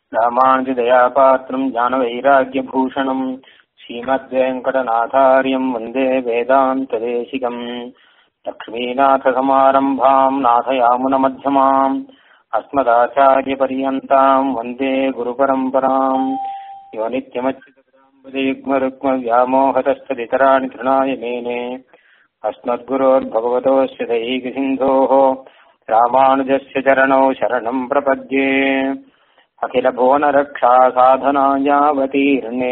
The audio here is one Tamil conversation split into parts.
ராமானுஜதயாபாத்திரம் ஞானவைராக்கியபூஷணம் ஸ்ரீமத்வேங்கடநாதாரியம் வந்தே வேதாந்ததேசிகம் லக்ஷ்மீநாथसमारम्भाम् नाथयामुनमध्यमाम् अस्मदाचार्यपर्यन्ताम् वन्दे गुरुपरम्पराम् यो नित्यमच्युतपदाम्बुजयुग्मरुक्मव्यामोहतस्तदितराणि तृणाय मेने अस्मद्गुरोर्भगवतोऽस्य दैकसिन्धोः रामानुजस्य चरणौ शरणम् प्रपद्ये अखिलभुवनरक्षासाधनायावतीर्णे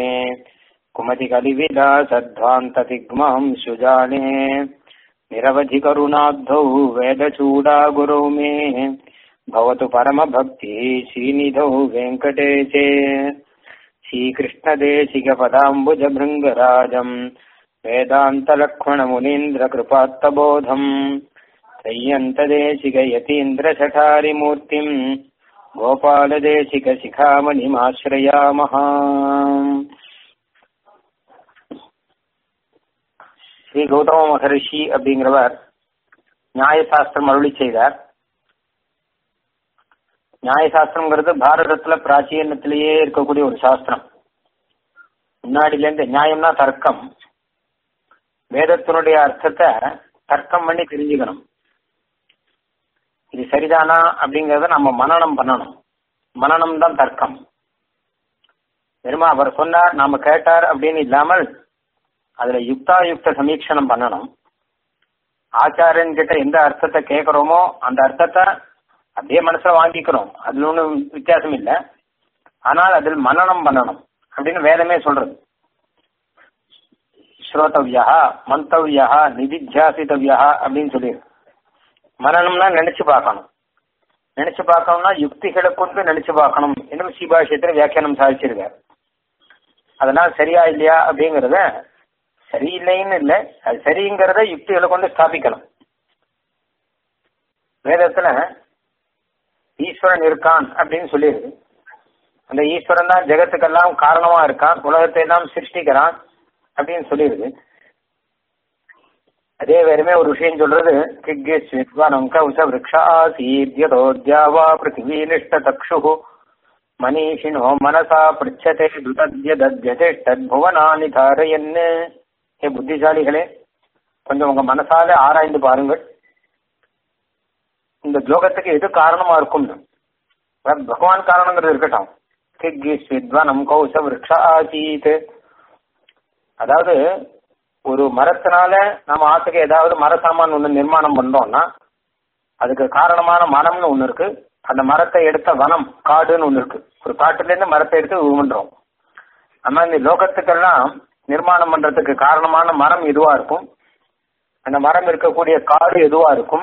कुमतिकलिविलासध्वान्ततिग्माम् सुजाने निरवधिकरुणाब्धौ वेदचूडागुरौ मे भवतु परमभक्तिः श्रीनिधौ वेङ्कटेशे श्रीकृष्णदेशिकपदाम्बुजभृङ्गराजम् वेदान्तलक्ष्मणमुनीन्द्रकृपात्तबोधम् त्रय्यन्तदेशिकयतीन्द्रशठारिमूर्तिम् गोपालदेशिकशिखामणिमाश्रयामः ஸ்ரீ கௌதம மகரிஷி அப்படிங்கிறவர் நியாயசாஸ்திரம் அருளி செய்தார் நியாயசாஸ்திரம்ங்கிறது பாரதத்துல பிராச்சீனத்திலேயே இருக்கக்கூடிய ஒரு சாஸ்திரம் முன்னாடில இருந்து நியாயம்னா தர்க்கம் வேதத்தினுடைய அர்த்தத்தை தர்க்கம் பண்ணி தெரிஞ்சுக்கணும் இது சரிதானா அப்படிங்கறத நம்ம மனநம் பண்ணணும் மனநம் தான் தர்க்கம் வெறுமா அவர் சொன்னார் நாம கேட்டார் அப்படின்னு இல்லாமல் அதுல யுக்தாயுக்த சமீட்சணம் பண்ணணும் ஆச்சாரியன் கிட்ட எந்த அர்த்தத்தை கேட்கிறோமோ அந்த அர்த்தத்தை அப்படியே மனசுல வாங்கிக்கிறோம் அதுல ஒன்றும் வித்தியாசம் இல்லை ஆனால் அதில் மனநம் பண்ணணும் அப்படின்னு வேதமே சொல்றது ஸ்ரோதவ்யா மந்தவ்யா நிதித்தியாசித்தவ்யா அப்படின்னு சொல்லிடு மனநம்னா நினைச்சு பார்க்கணும் நினைச்சு பார்க்கணும்னா யுக்திகளை கொண்டு நினைச்சு பார்க்கணும் இன்னும் சீபாஷயத்துல வியாக்கியானம் சாதிச்சிருக்கார் அதனால் சரியா இல்லையா அப்படிங்கறத சரியில்லைன்னு இல்லை அது சரிங்கிறத யுக்திகளை கொண்டு ஸ்தாபிக்கணும் வேதத்துல ஈஸ்வரன் இருக்கான் அப்படின்னு சொல்லியிருக்கு அந்த ஈஸ்வரன் தான் ஜெகத்துக்கெல்லாம் காரணமா இருக்கான் உலகத்தை எல்லாம் சிருஷ்டிக்கிறான் அப்படின்னு சொல்லியிருக்கு அதே வேறுமே ஒரு விஷயம் சொல்றது கிக்வித்வானம் கௌச விரக்ஷாசீத்யதோத்யாவா பிருத்திவி நிஷ்ட தக்ஷு மனிஷினோ மனசா பிருச்சதே துதத்யதத்யதேஷ்டத் புவனானி தாரயன்னு ஏ புத்திசாலிகளே கொஞ்சம் உங்க மனசால ஆராய்ந்து பாருங்கள் இந்த ஜோகத்துக்கு எது காரணமா இருக்கும்னு பகவான் காரணங்கிறது இருக்கட்டும் கிக்கிஸ் வித்வானம் கௌச விரக்ஷா ஆசீத் அதாவது ஒரு மரத்தினால நம்ம ஆத்துக்கு ஏதாவது மர சாமான் ஒன்று நிர்மாணம் பண்றோம்னா அதுக்கு காரணமான மரம்னு ஒன்று இருக்கு அந்த மரத்தை எடுத்த வனம் காடுன்னு ஒன்று இருக்கு ஒரு காட்டுல இருந்து மரத்தை எடுத்து பண்றோம் நம்ம இந்த லோகத்துக்கெல்லாம் நிர்மாணம் பண்றதுக்கு காரணமான மரம் எதுவா இருக்கும் அந்த மரம் இருக்கக்கூடிய காடு எதுவா இருக்கும்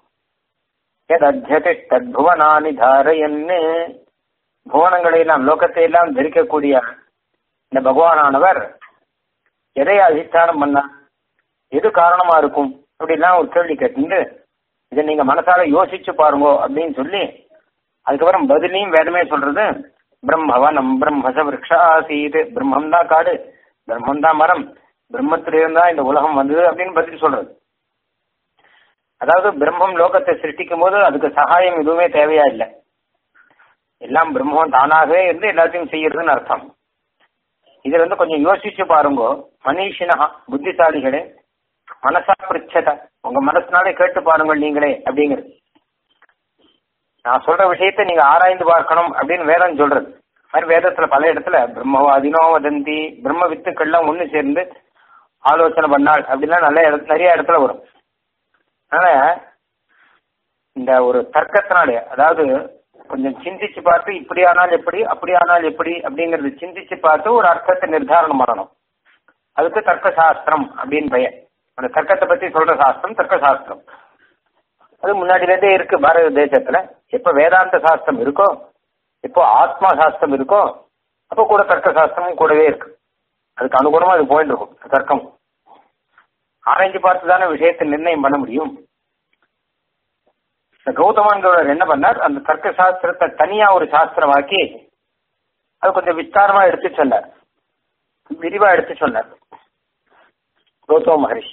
புவனானி தாரையன்னு புவனங்களை எல்லாம் லோகத்தை எல்லாம் தரிக்கக்கூடிய இந்த பகவானானவர் எதை அதிஷ்டானம் பண்ணா எது காரணமா இருக்கும் அப்படிலாம் ஒரு கேள்வி கேட்டு இதை நீங்க மனசால யோசிச்சு பாருங்க அப்படின்னு சொல்லி அதுக்கப்புறம் பதிலையும் வேதமே சொல்றது பிரம்மவனம் பிரம்மச விரக்ஷாசீது பிரம்மம் தான் காடு பிரம்மம் தான் மரம் பிரம்மத்திலிருந்தா இந்த உலகம் வந்தது அப்படின்னு பதில் சொல்றது அதாவது பிரம்மம் லோகத்தை சிருஷ்டிக்கும் போது அதுக்கு சகாயம் எதுவுமே தேவையா இல்லை எல்லாம் பிரம்மம் தானாகவே இருந்து எல்லாத்தையும் செய்யறதுன்னு அர்த்தம் இதுல வந்து கொஞ்சம் யோசிச்சு பாருங்க மனுஷனா புத்திசாலிகளே மனசா பிரிச்சத உங்க மனசுனாலே கேட்டு பாருங்கள் நீங்களே அப்படிங்கிறது நான் சொல்ற விஷயத்த நீங்க ஆராய்ந்து பார்க்கணும் அப்படின்னு வேதம் சொல்றது மாதிரி வேதத்துல பல இடத்துல பிரம்மவாதினோ வதந்தி பிரம்ம வித்துக்கள்லாம் ஒண்ணு சேர்ந்து ஆலோசனை பண்ணாள் அப்படிலாம் நல்ல இடத்துல நிறைய இடத்துல வரும் அதனால இந்த ஒரு தர்க்கத்தினாலே அதாவது கொஞ்சம் சிந்திச்சு பார்த்து இப்படி ஆனால் எப்படி அப்படி ஆனால் எப்படி அப்படிங்கறது சிந்திச்சு பார்த்து ஒரு அர்த்தத்தை நிர்தாரணம் பண்ணணும் அதுக்கு தர்க்க சாஸ்திரம் அப்படின்னு பெயர் அந்த தர்க்கத்தை பத்தி சொல்ற சாஸ்திரம் தர்க்க சாஸ்திரம் அது முன்னாடியிலேருந்தே இருக்கு பாரத தேசத்துல எப்ப வேதாந்த சாஸ்திரம் இருக்கோ எப்போ ஆத்மா சாஸ்திரம் இருக்கோ அப்போ கூட தர்க்க சாஸ்திரமும் கூடவே இருக்கு அதுக்கு அனுகுணமா அது போயிட்டு இருக்கும் தர்க்கம் ஆராய்ஞ்சு பார்த்து தானே விஷயத்தை நிர்ணயம் பண்ண முடியும் கௌதமான்கிறவர் என்ன பண்ணார் அந்த தர்க்க சாஸ்திரத்தை தனியா ஒரு சாஸ்திரமாக்கி அது கொஞ்சம் விஸ்தாரமா எடுத்து சொன்னார் விரிவா எடுத்து சொன்னார் கௌதம மகரிஷி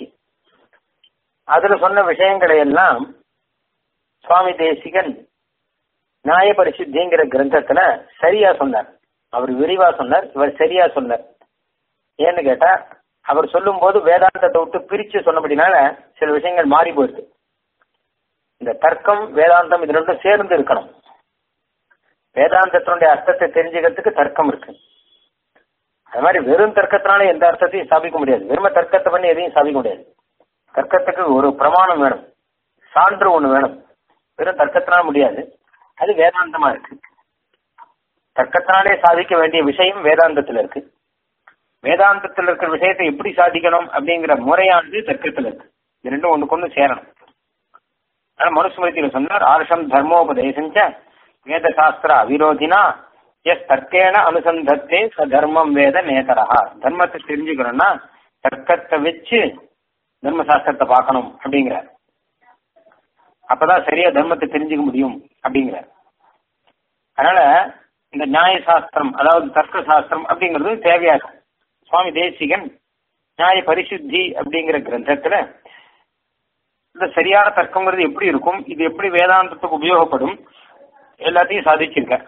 அதுல சொன்ன விஷயங்களை எல்லாம் சுவாமி தேசிகன் நியாய பரிசுத்திங்கிற கிரந்தத்துல சரியா சொன்னார் அவர் விரிவா சொன்னார் இவர் சரியா சொன்னார் ஏன்னு கேட்டா அவர் சொல்லும் போது வேதாந்தத்தை விட்டு பிரிச்சு சொன்னபடினால சில விஷயங்கள் மாறி போயிடுது இந்த தர்க்கம் வேதாந்தம் இது ரெண்டும் சேர்ந்து இருக்கணும் வேதாந்தத்தினுடைய அர்த்தத்தை தெரிஞ்சுக்கிறதுக்கு தர்க்கம் இருக்கு அது மாதிரி வெறும் தர்க்கத்தினால எந்த அர்த்தத்தையும் ஸ்தாபிக்க முடியாது வெறும தர்க்கத்தை பண்ணி எதையும் ஸ்தாபிக்க முடியாது தர்க்கத்துக்கு ஒரு பிரமாணம் வேணும் சான்று ஒண்ணு வேணும் வெறும் தர்க்கத்தினால முடியாது அது வேதாந்தமா இருக்கு தர்க்கத்தினாலே சாதிக்க வேண்டிய விஷயம் வேதாந்தத்துல இருக்கு வேதாந்தத்தில் இருக்கிற விஷயத்தை எப்படி சாதிக்கணும் அப்படிங்கிற முறையானது தர்க்கத்துல இருக்கு இது ரெண்டும் ஒண்ணுக்கு ஒண்ணு சேரணும் ஆனா மனுஸ்மிருதியில சொன்னார் ஆர்ஷம் தர்மோபதேசஞ்ச வேத சாஸ்திர அவிரோதினா எஸ் தர்க்கேன அனுசந்தத்தே ச தர்மம் வேத நேதரா தர்மத்தை தெரிஞ்சுக்கணும்னா தர்க்கத்தை வச்சு தர்ம சாஸ்திரத்தை பார்க்கணும் அப்படிங்கிறார் அப்பதான் சரியா தர்மத்தை தெரிஞ்சுக்க முடியும் அப்படிங்கிறார் அதனால இந்த நியாய சாஸ்திரம் அதாவது தர்க்க சாஸ்திரம் அப்படிங்கிறது தேவையாகும் சுவாமி தேசிகன் நியாய பரிசுத்தி அப்படிங்கிற கிரந்தத்துல இந்த சரியான தர்க்கங்கிறது எப்படி இருக்கும் இது எப்படி வேதாந்தத்துக்கு உபயோகப்படும் எல்லாத்தையும் சாதிச்சிருக்கார்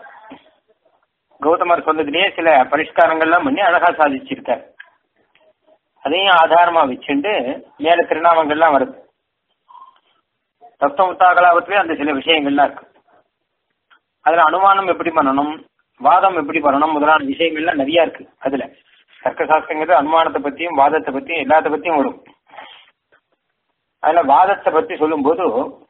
கௌதமர் சொன்னதுலயே சில பரிஷ்காரங்கள்லாம் பண்ணி அழகா சாதிச்சிருக்கார் அதையும் ஆதாரமா வச்சுட்டு மேல திருநாமங்கள்லாம் வருது தத்துவமுத்தாகலாவத்திலே அந்த சில விஷயங்கள்லாம் இருக்கு அதுல அனுமானம் எப்படி பண்ணணும் வாதம் எப்படி பண்ணணும் முதலான விஷயங்கள்லாம் நிறைய இருக்கு அதுல தர்க்க சாஸ்திரங்கிறது அனுமானத்தை பத்தியும் வாதத்தை பத்தியும் எல்லாத்த பத்தியும் வரும் அதுல வாதத்தை பத்தி சொல்லும்போது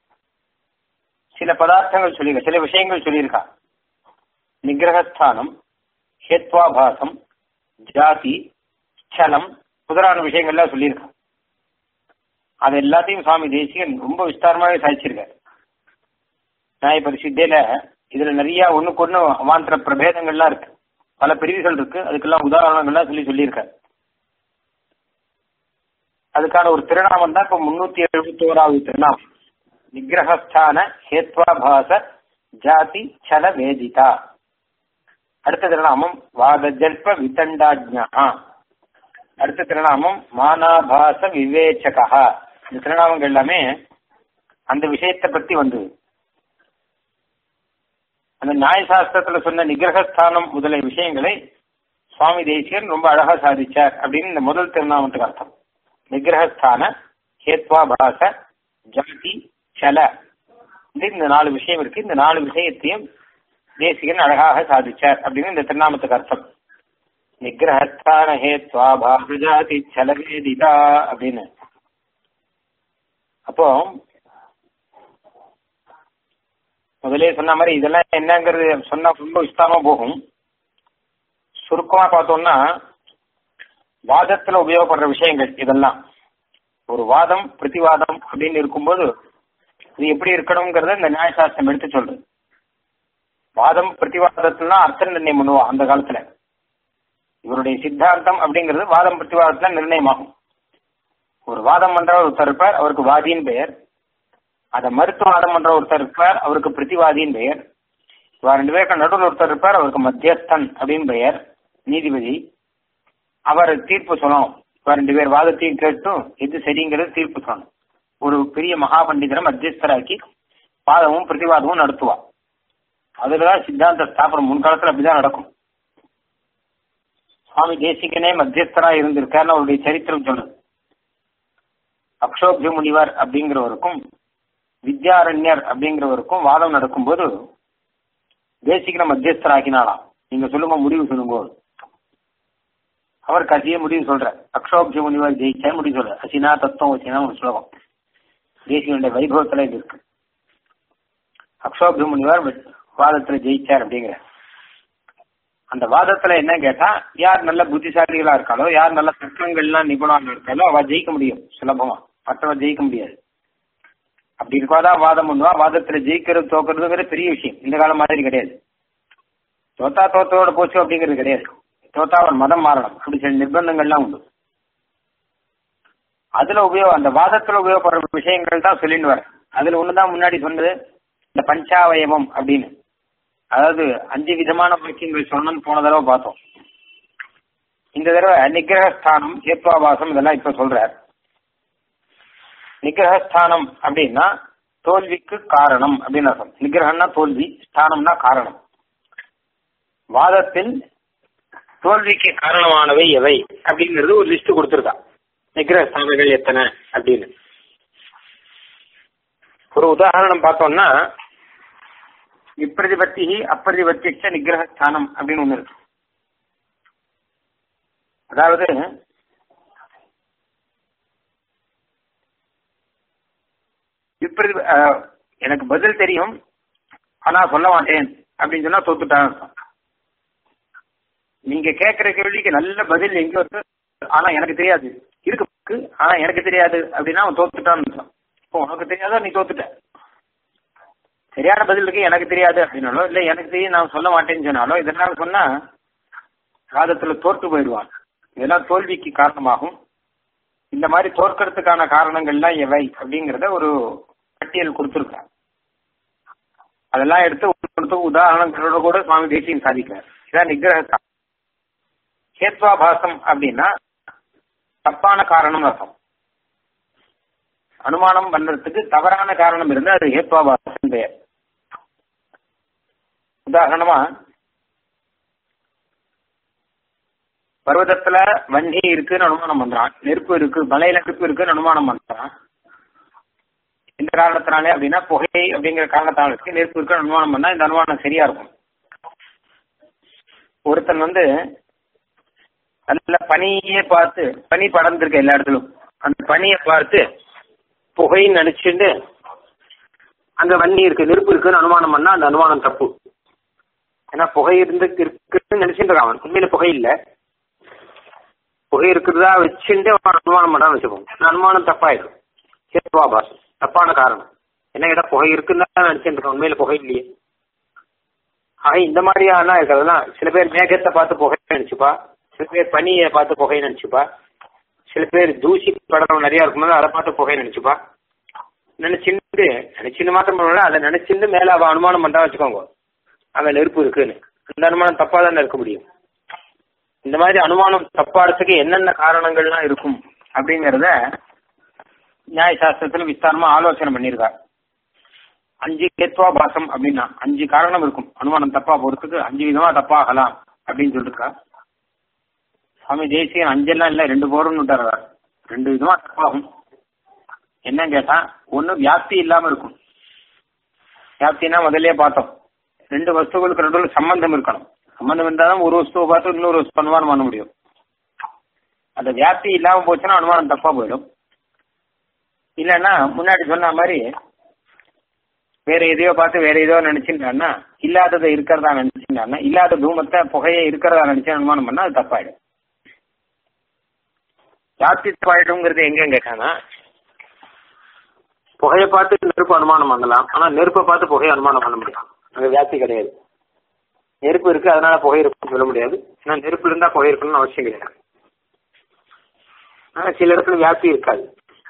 சில பதார்த்தங்கள் சொல்லியிருக்க சில விஷயங்கள் சொல்லியிருக்கா நிகிரகஸ்தானம் ஹேத்வாபாசம் ஜாதி ஸ்சலம் முதலான விஷயங்கள்லாம் சொல்லியிருக்கா அது எல்லாத்தையும் சுவாமி தேசிகன் ரொம்ப விஸ்தாரமாவே சாதிச்சிருக்காரு நியாய பரிசுத்தியில இதுல நிறைய ஒண்ணுக்கு ஒண்ணு அவாந்தர பிரபேதங்கள்லாம் இருக்கு பல பிரிவுகள் இருக்கு அதுக்கெல்லாம் உதாரணங்கள்லாம் சொல்லி சொல்லியிருக்காரு அதுக்கான ஒரு திருநாமம் தான் இப்ப முன்னூத்தி எழுபத்தி ஓராவது திருநாமம் நிகிரகஸ்தான ஹேத்வாபாச ஜாதி சல வேதிதா அடுத்த திருநாமம் வாத ஜல்ப விதண்டாஜ்யா அடுத்த திருநாமம் மானாபாச விவேச்சகா இந்த திருநாமங்கள் எல்லாமே அந்த விஷயத்தை பத்தி வந்தது அந்த நியாயசாஸ்திரத்துல சொன்ன நிகிரகஸ்தானம் முதலிய விஷயங்களை சுவாமி தேசியன் ரொம்ப அழகா சாதிச்சார் அப்படின்னு இந்த முதல் திருநாமத்துக்கு அர்த்தம் நிகிரகஸ்தான ஹேத்வாபாச ஜாதி சல இந்த நாலு விஷயம் இருக்கு இந்த நாலு விஷயத்தையும் தேசிகன் அழகாக சாதிச்சார் அப்படின்னு இந்த திருநாமத்துக்கு அர்த்தம் நிகிரகஸ்தான ஹேத்வாபாச ஜாதி சலவேதிதா அப்படின்னு அப்போ முதலே சொன்ன மாதிரி இதெல்லாம் என்னங்கிறது சொன்னா ரொம்ப விஸ்தாரமா போகும் சுருக்கமா பார்த்தோம்னா வாதத்துல உபயோகப்படுற விஷயங்கள் இதெல்லாம் ஒரு வாதம் பிரதிவாதம் அப்படின்னு இருக்கும்போது இது எப்படி இருக்கணுங்கிறத இந்த நியாயசாஸ்திரம் எடுத்து சொல்றது வாதம் பிரதிவாதத்துலாம் அர்த்த நிர்ணயம் பண்ணுவா அந்த காலத்துல இவருடைய சித்தாந்தம் அப்படிங்கிறது வாதம் பிரதிவாதத்துல நிர்ணயமாகும் ஒரு வாதம் பண்றவர் ஒருத்தர் இருப்பார் அவருக்கு வாதியின் பெயர் அதை மறுத்து வாதம் பண்ற ஒருத்தர் இருப்பார் அவருக்கு பிரதிவாதியின் பெயர் இவா ரெண்டு பேருக்கு நடுவில் ஒருத்தர் இருப்பார் அவருக்கு மத்தியஸ்தன் அப்படின்னு பெயர் நீதிபதி அவர் தீர்ப்பு சொல்லணும் இவா ரெண்டு பேர் வாதத்தையும் கேட்டும் எது சரிங்கிறது தீர்ப்பு சொல்லணும் ஒரு பெரிய மகா பண்டிதரை மத்தியஸ்தராக்கி வாதமும் பிரதிவாதமும் நடத்துவா அதுலதான் சித்தாந்த ஸ்தாபனம் முன்காலத்துல அப்படிதான் நடக்கும் சுவாமி தேசிகனே மத்தியஸ்தரா இருந்திருக்காருன்னு அவருடைய சரித்திரம் சொல்லுது அக்ஷோபிய முனிவர் அப்படிங்கிறவருக்கும் வித்யாரண்யர் அப்படிங்கிறவருக்கும் வாதம் நடக்கும்போது தேசிகன மத்தியஸ்தராக்கினாலாம் நீங்க சொல்லுங்க முடிவு சொல்லுங்க அவர் கசிய முடிவு சொல்ற அக்ஷோபிய முனிவர் ஜெயிச்சா முடிவு சொல்ற அசினா தத்துவம் வச்சுனா ஒரு ஸ்லோகம் தேசிகனுடைய வைபவத்துல இது இருக்கு அக்ஷோபிய முனிவர் வாதத்துல ஜெயிச்சார் அப்படிங்கிற அந்த வாதத்துல என்ன கேட்டா யார் நல்ல புத்திசாலிகளா இருக்காளோ யார் நல்ல தர்க்கங்கள்லாம் நிபுணாக இருக்காளோ அவ ஜெயிக்க முடியும் சுலபமா மற்றவ ஜெயிக்க முடியாது அப்படி இருக்காதான் வாதம் பண்ணுவா வாதத்துல ஜெயிக்கிறது தோக்குறதுங்கிறது பெரிய விஷயம் இந்த காலம் மாதிரி கிடையாது தோத்தா தோத்தோட போச்சு அப்படிங்கிறது கிடையாது தோத்தா அவன் மதம் மாறணும் அப்படி சில நிர்பந்தங்கள்லாம் உண்டு அதுல உபயோகம் அந்த வாதத்துல உபயோகப்படுற விஷயங்கள் தான் சொல்லிட்டு வர அதுல ஒண்ணுதான் முன்னாடி சொன்னது இந்த பஞ்சாவயவம் அப்படின்னு அதாவது அஞ்சு விதமான வாக்கியங்கள் சொன்னோம்னு போன தடவை பார்த்தோம் இந்த தடவை நிகிரகஸ்தானம் ஹேத்வாபாசம் இதெல்லாம் இப்ப சொல்றார் நிகிரகஸ்தானம் அப்படின்னா தோல்விக்கு காரணம் அப்படின்னு அர்த்தம் நிகிரகம்னா தோல்வி ஸ்தானம்னா காரணம் வாதத்தில் தோல்விக்கு காரணமானவை எவை அப்படிங்கிறது ஒரு லிஸ்ட் கொடுத்துருக்கா நிகிரக ஸ்தானங்கள் எத்தனை அப்படின்னு ஒரு உதாரணம் பார்த்தோம்னா விப்ரதிபத்தி அப்பிரதிபத்திச்ச நிகிரக ஸ்தானம் அப்படின்னு ஒண்ணு இருக்கு அதாவது விப்ரதி அஹ், எனக்கு பதில் தெரியும் ஆனா சொல்ல மாட்டேன் அப்படின்னு சொன்னா தோத்துட்டான் நீங்க கேட்கிற கேள்விக்கு நல்ல பதில் எங்க இருக்கு ஆனா எனக்கு தெரியாது இருக்கு ஆனா எனக்கு தெரியாது அப்படின்னா அவன் தோத்துட்டான்னு அர்த்தம். இப்போ உனக்கு தெரியாதா நீ தோத்துட்ட சரியான பதில் இருக்கு எனக்கு தெரியாது அப்படின்னாலோ இல்ல எனக்கு தெரியும் நான் சொல்ல மாட்டேன்னு சொன்னாலோ இதெல்லாம் சொன்னா வாதத்துல தோற்று போயிடுவான் இதெல்லாம் தோல்விக்கு காரணமாகும் இந்த மாதிரி தோற்கறதுக்கான காரணங்கள்லாம் எவை அப்படிங்கறத ஒரு பட்டியல் கொடுத்துருக்கார் அதெல்லாம் எடுத்து கொடுத்து உதாரணங்களோட கூட சுவாமி தேசியம் சாதிக்கிறார் இதான் நிகிரக ஹேத்வாபாசம் அப்படின்னா தப்பான காரணம் அர்த்தம் அனுமானம் பண்றதுக்கு தவறான காரணம் இருந்தா அது ஹேத்வாபாசம் பெயர் உதாரணமா பர்வதத்துல வண்டி இருக்குன்னு அனுமானம் பண்றான் நெருப்பு இருக்கு மலையில நெருப்பு இருக்குன்னு அனுமானம் பண்றான் இந்த காரணத்தினாலே அப்படின்னா புகை அப்படிங்கிற காரணத்தால இருக்கு நெருப்பு இருக்குன்னு அனுமானம் பண்ணா இந்த அனுமானம் சரியா இருக்கும் ஒருத்தன் வந்து நல்ல பனியே பார்த்து பனி படர்ந்திருக்கு எல்லா இடத்துலும் அந்த பனியை பார்த்து புகைன்னு நினைச்சுட்டு அங்க வன்னி இருக்கு நெருப்பு இருக்குன்னு அனுமானம் பண்ணா அந்த அனுமானம் தப்பு ஏன்னா புகை இருந்து இருக்குன்னு நினைச்சுட்டு இருக்கான் அவன் உண்மையில புகை இல்ல புகை இருக்கிறதா வச்சுட்டு அவன் அனுமானம் பண்ணான்னு வச்சுக்கோங்க அந்த அனுமானம் தப்பாயிடும் சேத்வாபாசம் தப்பான காரணம் என்ன கேட்டா புகை இருக்குன்னு தான் நினைச்சுட்டு இருக்கான் உண்மையில புகை இல்லையே ஆக இந்த மாதிரியான இருக்கிறதுலாம் சில பேர் மேகத்தை பார்த்து புகை நினைச்சுப்பா சில பேர் பனியை பார்த்து புகை நினைச்சுப்பா சில பேர் தூசி படம் நிறைய இருக்கும்போது அதை பார்த்து புகை நினைச்சுப்பா நினைச்சுட்டு நினைச்சுன்னு மாத்திரம் பண்ணல அதை நினைச்சுட்டு மேல அவ அனுமானம் பண்ணா வச்சுக்கோங்க அங்க நெருப்பு இருக்குன்னு அந்த அனுமானம் தப்பா தானே இருக்க முடியும் இந்த மாதிரி அனுமானம் தப்பாடுறதுக்கு என்னென்ன காரணங்கள்லாம் இருக்கும் அப்படிங்கறத நியாய சாஸ்திரத்துல விஸ்தாரமா ஆலோசனை பண்ணியிருக்கார் அஞ்சு கேத்வாபாசம் அப்படின்னா அஞ்சு காரணம் இருக்கும் அனுமானம் தப்பா போறதுக்கு அஞ்சு விதமா தப்பாகலாம் அப்படின்னு சொல்லிருக்கா சுவாமி தேசியன் அஞ்செல்லாம் இல்ல ரெண்டு போறோம்னு விட்டார் ரெண்டு விதமா தப்பாகும் என்ன கேட்டா ஒண்ணு வியாப்தி இல்லாம இருக்கும் வியாப்தினா முதல்லயே பார்த்தோம் ரெண்டு வஸ்துகளுக்கு நடுவில் சம்பந்தம் இருக்கணும் சம்பந்தம் இருந்தாதான் ஒரு வஸ்துவை பார்த்து இன்னொரு வஸ்து அனுமானம் பண்ண முடியும் அந்த வியாப்தி இல்லாம போச்சுன்னா அனுமானம் தப்பா போயிடும் இல்லைன்னா முன்னாடி சொன்ன மாதிரி வேற எதையோ பார்த்து வேற ஏதோ நினைச்சுட்டான்னா இல்லாததை இருக்கிறதா நினைச்சுட்டான்னா இல்லாத தூமத்தை புகையை இருக்கிறதா நினைச்சு அனுமானம் பண்ணா அது தப்பாயிடும் வியாப்தி தப்பாயிடுங்கிறது எங்க கேட்டானா புகையை பார்த்து நெருப்பு அனுமானம் பண்ணலாம் ஆனா நெருப்பை பார்த்து புகையை அனுமானம் பண்ண முடியும் அங்க வியாப்தி கிடையாது நெருப்பு இருக்கு அதனால புகை இருக்குன்னு சொல்ல முடியாது ஏன்னா நெருப்பு இருந்தா புகை இருக்கணும்னு அவசியம் கிடையாது ஆனா சில இடத்துல வியாப்தி இருக்காது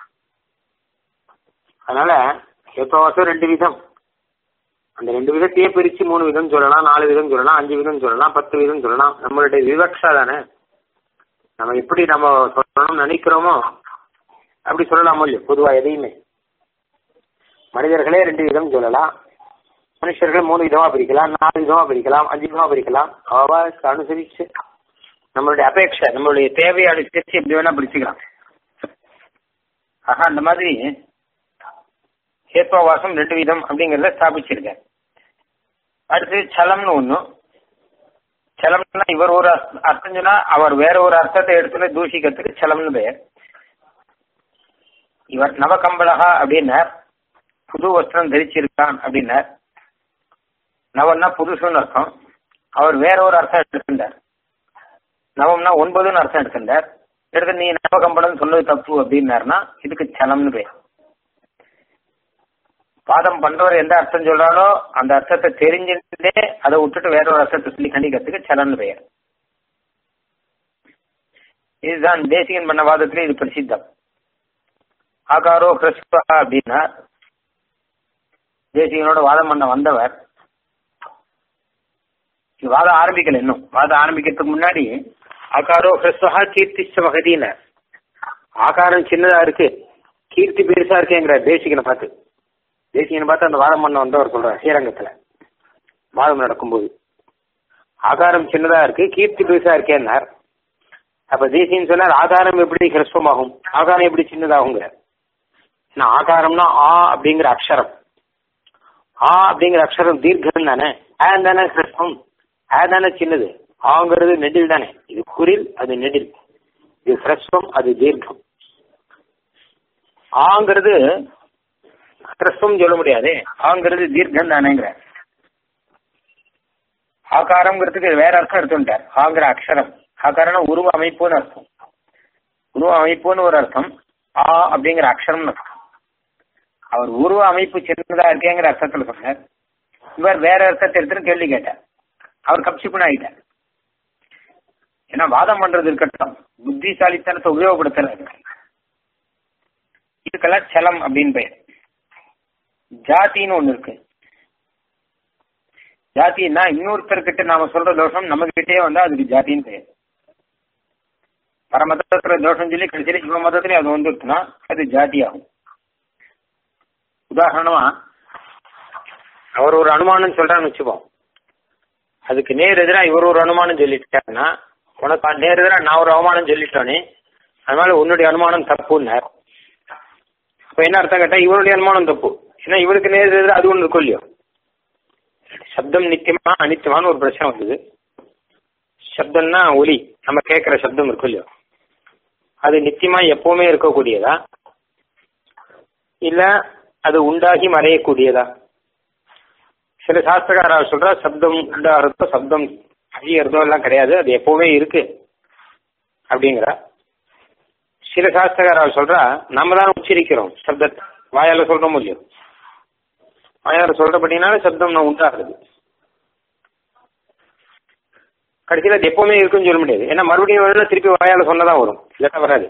அதனால ஹேத்வாசம் ரெண்டு விதம் அந்த ரெண்டு விதத்தையே பிரிச்சு மூணு விதம் சொல்லலாம் நாலு விதம் சொல்லலாம் அஞ்சு விதம் சொல்லலாம் பத்து விதம் சொல்லலாம் நம்மளுடைய விவக்ஷா தானே நம்ம எப்படி நம்ம சொல்லணும்னு நினைக்கிறோமோ அப்படி சொல்லலாமோ இல்லையோ பொதுவா எதையுமே மனிதர்களே ரெண்டு விதம் சொல்லலாம் மனுஷர்கள் மூணு விதமா பிரிக்கலாம் நாலு விதமா பிரிக்கலாம் அஞ்சு விதமா பிரிக்கலாம் அவருக்கு அனுசரிச்சு நம்மளுடைய அபேட்சை நம்மளுடைய தேவையை அனுசரிச்சு எப்படி வேணா பிரிச்சுக்கலாம் ஆக அந்த மாதிரி ஹேத்வாவாசம் ரெண்டு விதம் அப்படிங்கறத ஸ்தாபிச்சிருக்கேன் அடுத்து சலம்னு ஒண்ணு சலம்னா இவர் ஒரு அர்த்த- அர்த்தம் சொன்னா அவர் வேற ஒரு அர்த்தத்தை எடுத்துட்டு தூஷிக்கிறதுக்கு சலம்னு பெயர் இவர் நவகம்பளகா அப்படின்னார் புது வஸ்திரம் தரிச்சிருக்கான் அப்படின்னார் நவன்னா புதுசுன்னு அர்த்தம் அவர் வேற ஒரு அர்த்தம் எடுத்திருந்தார் நவம்னா ஒன்பதுன்னு அர்த்தம் எடுத்திருந்தார் எடுத்து நீ நவகம்பளம் சொன்னது தப்பு அப்படின்னாருன்னா இதுக்கு சலம்னு பேர் வாதம் பண்றவர் எந்த அர்த்தம் சொல்றாரோ அந்த அர்த்தத்தை தெரிஞ்சுட்டே அதை விட்டுட்டு வேற ஒரு அர்த்தத்தை சொல்லி கண்டிக்கிறதுக்கு சலன்னு பெயர் இதுதான் தேசிகன் பண்ண வாதத்திலே இது பிரசித்தம் ஆகாரோ கிறிஸ்துவா அப்படின்னா தேசிகனோட வாதம் பண்ண வந்தவர் இது வாதம் ஆரம்பிக்கல இன்னும் வாதம் ஆரம்பிக்கிறதுக்கு முன்னாடி ஆகாரோ கிறிஸ்துவா கீர்த்திச்ச மகதியினர் ஆகாரம் சின்னதா இருக்கு கீர்த்தி பெருசா இருக்கேங்கிற தேசிகனை பார்த்து தேசியன் பார்த்து அந்த வாதம் பண்ண வந்தவர் சொல்றார் ஸ்ரீரங்கத்துல வாதம் நடக்கும்போது ஆகாரம் சின்னதா இருக்கு கீர்த்தி பெருசா இருக்கேன்னார் அப்ப தேசியன் சொன்னார் ஆகாரம் எப்படி ஹிரஸ்வமாகும் ஆகாரம் எப்படி சின்னதாகுங்கிற ஏன்னா ஆகாரம்னா ஆ அப்படிங்கிற அக்ஷரம் ஆ அப்படிங்கிற அக்ஷரம் தீர்க்கம் தானே ஆ தானே ஹிரஸ்வம் ஆ தானே சின்னது ஆங்கிறது நெடில் தானே இது குரில் அது நெடில் இது ஹிரஸ்வம் அது தீர்க்கம் ஆங்கிறது ஹிரஸ்வம் சொல்ல முடியாது ஆங்கிறது தீர்க்கம் தானேங்கிற ஆகாரம்ங்கிறதுக்கு வேற அர்த்தம் எடுத்துட்டார் ஆங்கிற அக்ஷரம் ஆகாரம்னா உருவ அமைப்புன்னு அர்த்தம் உருவ அமைப்புன்னு ஒரு அர்த்தம் ஆ அப்படிங்கிற அக்ஷரம்னு அர்த்தம் அவர் உருவ அமைப்பு சின்னதா இருக்கேங்கிற அர்த்தத்துல சொன்னார் இவர் வேற அர்த்தத்தை எடுத்துன்னு கேள்வி கேட்டார் அவர் கப்சிப்புன்னு ஆயிட்டார் ஏன்னா வாதம் பண்றது இருக்கட்டும் புத்திசாலித்தனத்தை உபயோகப்படுத்துறது இதுக்கெல்லாம் சலம் அப்படின்னு பெயர் ஜாதின்னு ஒண்ணு இருக்கு ஜாதின்னா இன்னொருத்தர்கிட்ட நாம சொல்ற தோஷம் நம்ம கிட்டே வந்தா அதுக்கு ஜாதின்னு பெயர் பர மதத்துல தோஷம் சொல்லி கடைசியில இவன் மதத்திலே அது வந்துருச்சுன்னா அது ஜாதி ஆகும் உதாரணமா அவர் ஒரு அனுமானம் சொல்றான்னு வச்சுப்போம் அதுக்கு நேர் எதிரா இவர் ஒரு அனுமானம் சொல்லிட்டாருன்னா உனக்கு நேர் எதிரா நான் ஒரு அவமானம் சொல்லிட்டோனே அதனால உன்னுடைய அனுமானம் தப்புன்னார் அப்ப என்ன அர்த்தம் கேட்டா இவருடைய அனுமானம் தப்பு ஏன்னா இவருக்கு நேர் எதிரா அது ஒன்று இருக்கும் இல்லையோ சப்தம் நித்தியமா அனித்தியமான ஒரு பிரச்சனை வந்தது சப்தம்னா ஒலி நம்ம கேட்கிற சப்தம் இருக்கும் இல்லையோ அது நித்தியமா எப்பவுமே இருக்கக்கூடியதா இல்ல அது உண்டாகி மறையக்கூடியதா சில சாஸ்திரக்காரா சொல்றா சப்தம் உண்டாகிறதோ சப்தம் அழியறதோ எல்லாம் கிடையாது அது எப்பவுமே இருக்கு அப்படிங்கிறா சில சாஸ்திரக்காரா சொல்றா நம்ம தான் உச்சரிக்கிறோம் சப்தத்தை வாயால சொல்றோம் இல்லையோ வாயால சொல்றபடினால சப்தம் நான் உண்டாகிறது கடைசியில் அது எப்பவுமே இருக்குன்னு சொல்ல முடியாது ஏன்னா மறுபடியும் வேணும் திருப்பி வாயால சொன்னதான் வரும் இல்லாட்டா வராது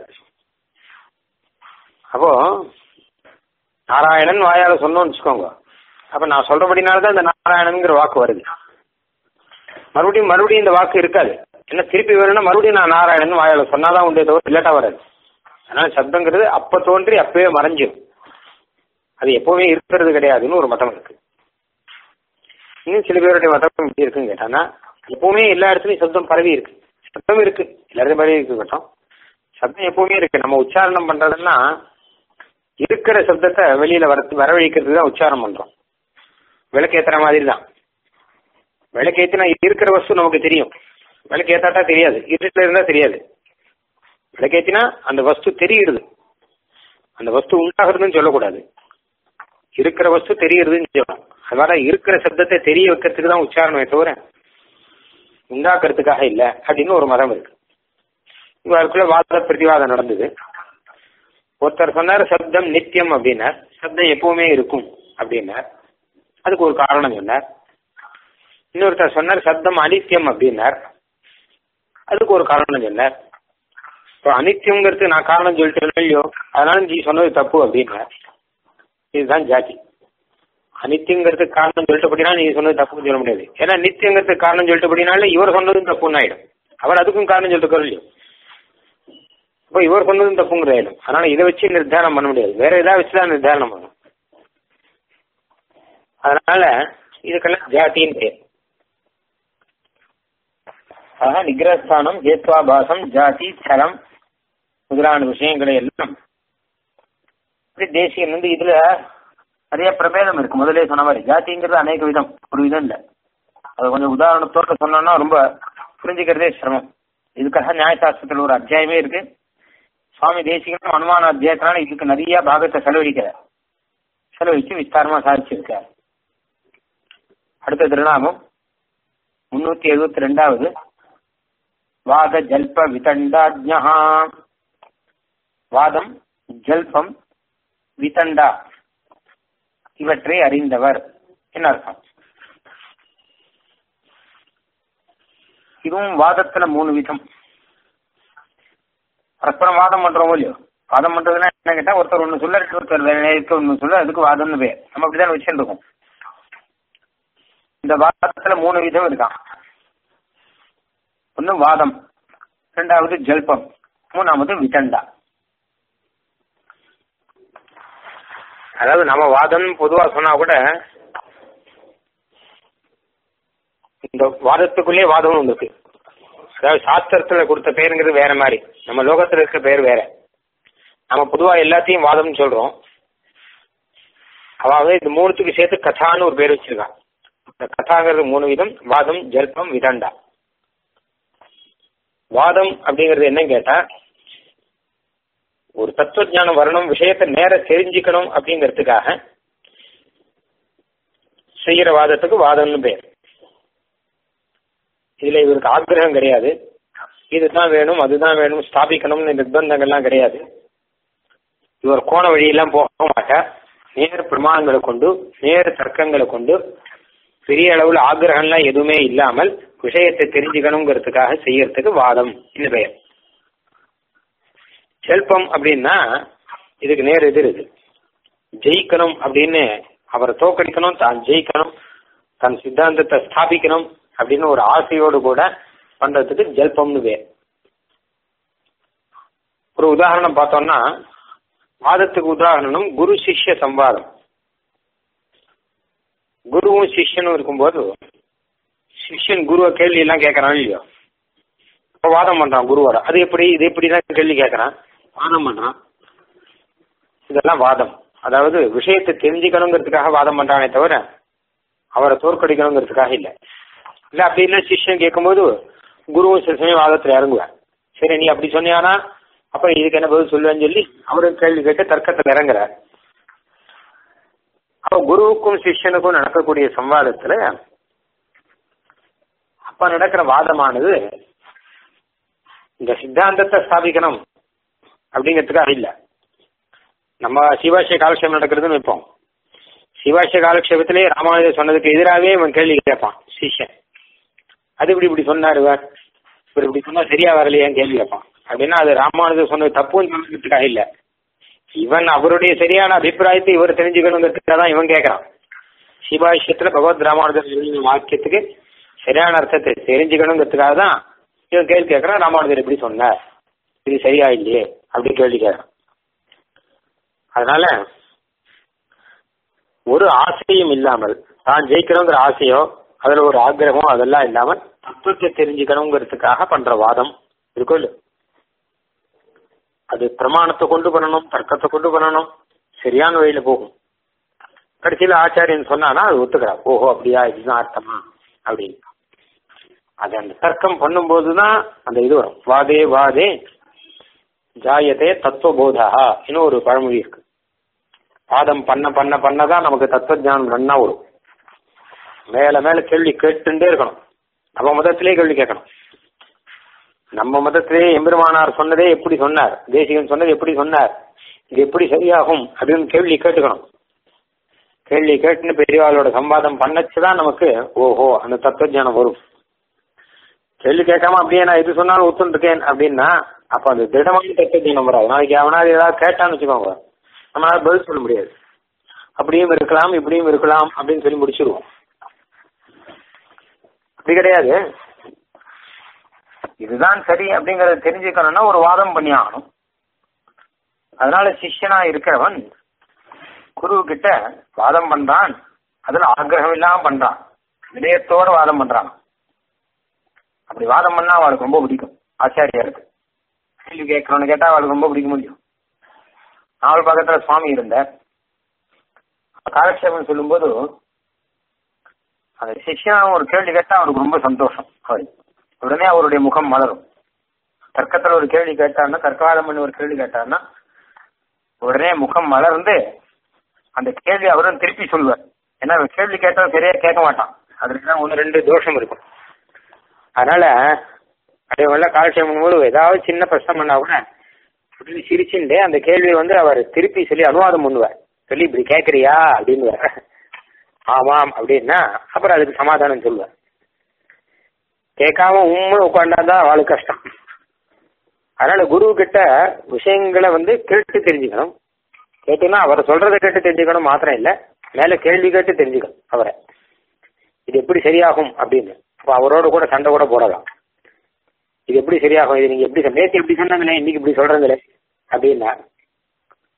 அப்போ நாராயணன் வாயால சொன்னோம்னு வச்சுக்கோங்க அப்ப நான் சொல்றபடினால தான் இந்த நாராயணனுங்கிற வாக்கு வருது மறுபடியும் மறுபடியும் இந்த வாக்கு இருக்காது என்ன திருப்பி வேணும்னா மறுபடியும் நான் நாராயணன் வாயால சொன்னாதான் உண்டே தவிர இல்லாட்டா வராது அதனால சப்தங்கிறது அப்ப தோன்றி அப்பவே மறைஞ்சிடும் அது எப்பவுமே இருக்கிறது கிடையாதுன்னு ஒரு மதம் இருக்கு இன்னும் சில பேருடைய மதம் எப்படி இருக்குன்னு கேட்டானா எப்பவுமே எல்லா இடத்துலயும் சப்தம் பரவி இருக்கு சப்தம் இருக்கு எல்லாரும் பரவி இருக்கு கட்டம் சப்தம் எப்பவுமே இருக்கு நம்ம உச்சாரணம் பண்றதுன்னா இருக்கிற சப்தத்தை வெளியில வர வரவழைக்கிறதுக்கு தான் உச்சாரணம் பண்றோம் விளக்கேத்துற மாதிரி தான் விளக்கேத்தினா இருக்கிற வஸ்து நமக்கு தெரியும் விளக்கேத்தாட்டா தெரியாது இருட்டுல இருந்தா தெரியாது விளக்கேத்தினா அந்த வஸ்து தெரியுது அந்த வஸ்து உண்டாகிறதுன்னு சொல்லக்கூடாது இருக்கிற வஸ்து தெரியுறதுன்னு சொல்லலாம் அதனால இருக்கிற சப்தத்தை தெரிய வைக்கிறதுக்கு தான் உச்சாரணமே தவிர உண்டாக்குறதுக்காக இல்ல அப்படின்னு ஒரு மதம் இருக்கு அதுக்குள்ள வாத பிரதிவாதம் நடந்தது ஒருத்தர் சொன்னார் சப்தம் நித்தியம் அப்படின்னார் சப்தம் எப்பவுமே இருக்கும் அப்படின்னார் அதுக்கு ஒரு காரணம் சொன்னார் இன்னொருத்தர் சொன்னார் சப்தம் அனித்தியம் அப்படின்னார் அதுக்கு ஒரு காரணம் சொன்னார் இப்போ அனித்தியங்கிறது நான் காரணம் சொல்லிட்டேன் இல்லையோ அதனால நீ சொன்னது தப்பு அப்படின்னார் இதுதான் ஜாதி அனித்தியங்கிறதுக்கு காரணம் சொல்லிட்டபடினா நீ சொன்னது தப்புன்னு சொல்ல முடியாது ஏன்னா நித்தியங்கிறதுக்கு காரணம் சொல்லிட்டபடினால இவர் சொன்னதும் தப்புன்னு ஆயிடும் அவர் அதுக்கும் காரணம் சொல்லிட்டு இல்லையோ இப்போ இவர் சொன்னதும் தப்புங்கிற ஆயிடும் அதனால இதை வச்சு நிர்தாரணம் பண்ண முடியாது வேற ஏதாவது வச்சுதான் நிர்தாரணம் பண்ணும் அதனால இதுக்கெல்லாம் ஜாத்தின்னு பேர் ஆக நிகிரஸ்தானம் ஜேத்வாபாசம் ஜாதி சலம் முதலான விஷயங்களை எல்லாம் தேசியம் வந்து இதுல நிறைய பிரபேதம் இருக்கு முதலே சொன்ன மாதிரி ஜாதிங்கிறது அநேக விதம் ஒரு விதம் இல்ல அது கொஞ்சம் உதாரணத்தோட சொன்னோம்னா ரொம்ப புரிஞ்சுக்கிறதே சிரமம் இதுக்காக நியாயசாஸ்திரத்தில் ஒரு அத்தியாயமே இருக்கு சுவாமி தேசிகனும் அனுமான அத்தியாயத்தினால இதுக்கு நிறைய பாகத்தை செலவழிக்கிறார் செலவழிச்சு விஸ்தாரமா சாதிச்சிருக்கார் அடுத்த திருநாமம் முன்னூத்தி எழுபத்தி ரெண்டாவது வாத ஜல்ப விதண்டாஜ்யா வாதம் ஜல்பம் விதண்டா இவற்றை அறிந்தவர் என்ன அர்த்தம் இதுவும் வாதத்துல மூணு விதம் பரஸ்பரம் வாதம் பண்றோம் இல்லையோ வாதம் பண்றதுன்னா என்ன கேட்டா ஒருத்தர் ஒண்ணு சொல்ல ஒருத்தர் வேற ஒண்ணு சொல்ல அதுக்கு வாதம்னு பேர் நம்ம அப்படிதான் வச்சுட்டு இருக்கோம் இந்த வாதத்துல மூணு விதம் இருக்கான் ஒன்னு வாதம் ரெண்டாவது ஜல்பம் மூணாவது விதண்டா அதாவது நம்ம வாதம் பொதுவா சொன்னா கூட இந்த வாதத்துக்குள்ளே வாதம் ஒன்று இருக்கு அதாவது சாஸ்திரத்துல கொடுத்த பேருங்கிறது வேற மாதிரி நம்ம லோகத்துல இருக்க பேர் வேற நம்ம பொதுவா எல்லாத்தையும் வாதம்னு சொல்றோம் அதாவது இந்த மூணுத்துக்கு சேர்த்து கதான்னு ஒரு பேர் வச்சிருக்கான் இந்த கதாங்கிறது மூணு விதம் வாதம் ஜல்பம் விதண்டா வாதம் அப்படிங்கிறது என்ன கேட்டா ஒரு தத்துவ ஞானம் வரணும் விஷயத்தை நேர தெரிஞ்சுக்கணும் அப்படிங்கிறதுக்காக செய்யற வாதத்துக்கு வாதம்னு பேர் இதுல இவருக்கு ஆக்கிரகம் கிடையாது இதுதான் வேணும் அதுதான் வேணும் ஸ்தாபிக்கணும்னு நிர்பந்தங்கள்லாம் கிடையாது இவர் கோண வழியெல்லாம் போக மாட்டார் நேர் பிரமாணங்களை கொண்டு நேர் தர்க்கங்களை கொண்டு பெரிய அளவுல ஆக்கிரகம்லாம் எதுவுமே இல்லாமல் விஷயத்தை தெரிஞ்சுக்கணுங்கிறதுக்காக செய்யறதுக்கு வாதம் இந்த பெயர் செல்பம் அப்படின்னா இதுக்கு நேர் எதிர் இது ஜெயிக்கணும் அப்படின்னு அவரை தோக்கடிக்கணும் தான் ஜெயிக்கணும் தன் சித்தாந்தத்தை ஸ்தாபிக்கணும் அப்படின்னு ஒரு ஆசையோடு கூட பண்றதுக்கு ஜல்பம்னு பேர் ஒரு உதாரணம் பார்த்தோம்னா வாதத்துக்கு உதாரணம் குரு சிஷ்ய சம்வாதம் குருவும் சிஷ்யனும் இருக்கும்போது சிஷ்யன் குருவை கேள்வி எல்லாம் கேட்கறான் இல்லையோ இப்ப வாதம் பண்றான் குருவோட அது எப்படி இது எப்படிதான் கேள்வி கேட்கறான் வாதம் பண்றான் இதெல்லாம் வாதம் அதாவது விஷயத்தை தெரிஞ்சுக்கணுங்கிறதுக்காக வாதம் பண்றானே தவிர அவரை தோற்கடிக்கணுங்கிறதுக்காக இல்லை இல்ல அப்படி இல்லை சிஷ்யன் கேட்கும்போது குருவும் சில சமயம் வாதத்துல இறங்குவார் சரி நீ அப்படி சொன்னியானா அப்ப இதுக்கு என்ன பதில் சொல்லுவேன்னு சொல்லி அவரும் கேள்வி கேட்டு தர்க்கத்தில் இறங்குறார் அப்ப குருவுக்கும் சிஷ்யனுக்கும் நடக்கக்கூடிய சம்வாதத்துல அப்ப நடக்கிற வாதமானது இந்த சித்தாந்தத்தை ஸ்தாபிக்கணும் அப்படிங்கிறதுக்காக இல்ல நம்ம சிவாசிய காலக்ஷேபம் நடக்கிறதுன்னு வைப்போம் சிவாசிய காலக்ஷேபத்திலே ராமானுஜர் சொன்னதுக்கு எதிராகவே இவன் கேள்வி கேட்பான் சிஷ்யன் அது இப்படி இப்படி சொன்னார் இவர் இவர் இப்படி சொன்னா சரியா வரலையான்னு கேள்வி கேட்பான் அப்படின்னா அது ராமானுஜர் சொன்னது தப்புன்னு சொல்றதுக்காக இல்ல இவன் அவருடைய சரியான அபிப்பிராயத்தை இவர் தெரிஞ்சுக்கணுங்கிறதுக்காக தான் இவன் கேட்கறான் சிவாஷ்யத்துல பகவத் ராமானுஜர் சொல்லிய வாக்கியத்துக்கு சரியான அர்த்தத்தை தெரிஞ்சுக்கணுங்கிறதுக்காக தான் இவன் கேள்வி கேட்கறான் ராமானுஜர் எப்படி சொன்னார் இது சரியா இல்லையே அப்படி கேள்வி கேட்கறான் அதனால ஒரு ஆசையும் இல்லாமல் தான் ஜெயிக்கணுங்கிற ஆசையோ அதுல ஒரு ஆக்கிரகமோ அதெல்லாம் இல்லாமல் தத்துவத்தை தெரிஞ்சுக்கணுங்கிறதுக்காக பண்ற வாதம் இருக்கும் இல்ல அது பிரமாணத்தை கொண்டு பண்ணணும் தர்க்கத்தை கொண்டு பண்ணணும் சரியான வழியில போகும் கடைசியில ஆச்சாரியன் சொன்னானா அது ஒத்துக்கிறா ஓஹோ அப்படியா இதுதான் அர்த்தமா அப்படின்னு அது அந்த தர்க்கம் பண்ணும்போதுதான் அந்த இது வரும் வாதே வாதே ஜாயதே தத்துவபோதா இன்னும் ஒரு பழமொழி இருக்கு வாதம் பண்ண பண்ண பண்ணதான் நமக்கு தத்துவ ஞானம் நன்னா வரும் மேல மேல கேள்வி கேட்டுட்டே இருக்கணும் நம்ம மதத்திலே கேள்வி கேட்கணும் நம்ம மதத்திலே எம்பெருமானார் சொன்னதே எப்படி சொன்னார் தேசிகன் சொன்னது எப்படி சொன்னார் இது எப்படி சரியாகும் அப்படின்னு கேள்வி கேட்டுக்கணும் கேள்வி கேட்டுன்னு பெரியவாளோட சம்வாதம் பண்ணச்சுதான் நமக்கு ஓஹோ அந்த தத்துவஞானம் வரும் கேள்வி கேட்காம அப்படியே நான் இது சொன்னாலும் ஒத்துருக்கேன் அப்படின்னா அப்ப அந்த திடமான தத்துவஞானம் வராது நாளைக்கு அவனாவது ஏதாவது கேட்டான்னு வச்சுக்கோங்க நம்மளால பதில் சொல்ல முடியாது அப்படியும் இருக்கலாம் இப்படியும் இருக்கலாம் அப்படின்னு சொல்லி முடிச்சிருவோம் அப்படி கிடையாது இதுதான் சரி அப்படிங்கறத தெரிஞ்சுக்கணும்னா ஒரு வாதம் பண்ணி ஆகணும் அதனால சிஷ்யனா இருக்கிறவன் குரு கிட்ட வாதம் பண்றான் அதுல ஆக்கிரகம் இல்லாம பண்றான் விடயத்தோட வாதம் பண்றான் அப்படி வாதம் பண்ணா அவளுக்கு ரொம்ப பிடிக்கும் ஆச்சாரியாருக்கு கேள்வி கேட்கணும்னு கேட்டா அவளுக்கு ரொம்ப பிடிக்க முடியும் அவள் பக்கத்துல சுவாமி இருந்தார் காலக்ஷேபம் சொல்லும்போது அந்த சிஷ்யன் ஒரு கேள்வி கேட்டா அவருக்கு ரொம்ப சந்தோஷம் அவருக்கு உடனே அவருடைய முகம் மலரும் தர்க்கத்துல ஒரு கேள்வி கேட்டாருன்னா தர்க்கவாதம் பண்ணி ஒரு கேள்வி கேட்டாருன்னா உடனே முகம் மலர்ந்து அந்த கேள்வி அவரும் திருப்பி சொல்லுவார் ஏன்னா கேள்வி கேட்டாலும் சரியா கேட்க மாட்டான் அதுல ஒன்று ரெண்டு தோஷம் இருக்கும் அதனால அதே போல காலட்சேபம் போது ஏதாவது சின்ன பிரச்சனை பண்ணா கூட அப்படின்னு சிரிச்சுட்டு அந்த கேள்வியை வந்து அவர் திருப்பி சொல்லி அனுவாதம் பண்ணுவார் சொல்லி இப்படி கேட்கறியா அப்படின்னு ஆமாம் அப்படின்னா அப்புறம் அதுக்கு சமாதானம் சொல்லுவார் கேட்காம உண்மை உட்காண்டாதான் அவளுக்கு கஷ்டம் அதனால குரு கிட்ட விஷயங்களை வந்து கேட்டு தெரிஞ்சுக்கணும் கேட்டுனா அவர் சொல்றதை கேட்டு தெரிஞ்சுக்கணும் மாத்திரம் இல்ல மேல கேள்வி கேட்டு தெரிஞ்சுக்கணும் அவரை இது எப்படி சரியாகும் அப்படின்னு அப்ப அவரோட கூட சண்டை கூட போடலாம் இது எப்படி சரியாகும் இது நீங்க எப்படி நேற்று எப்படி சொன்னாங்களே இன்னைக்கு இப்படி சொல்றீங்களே அப்படின்னா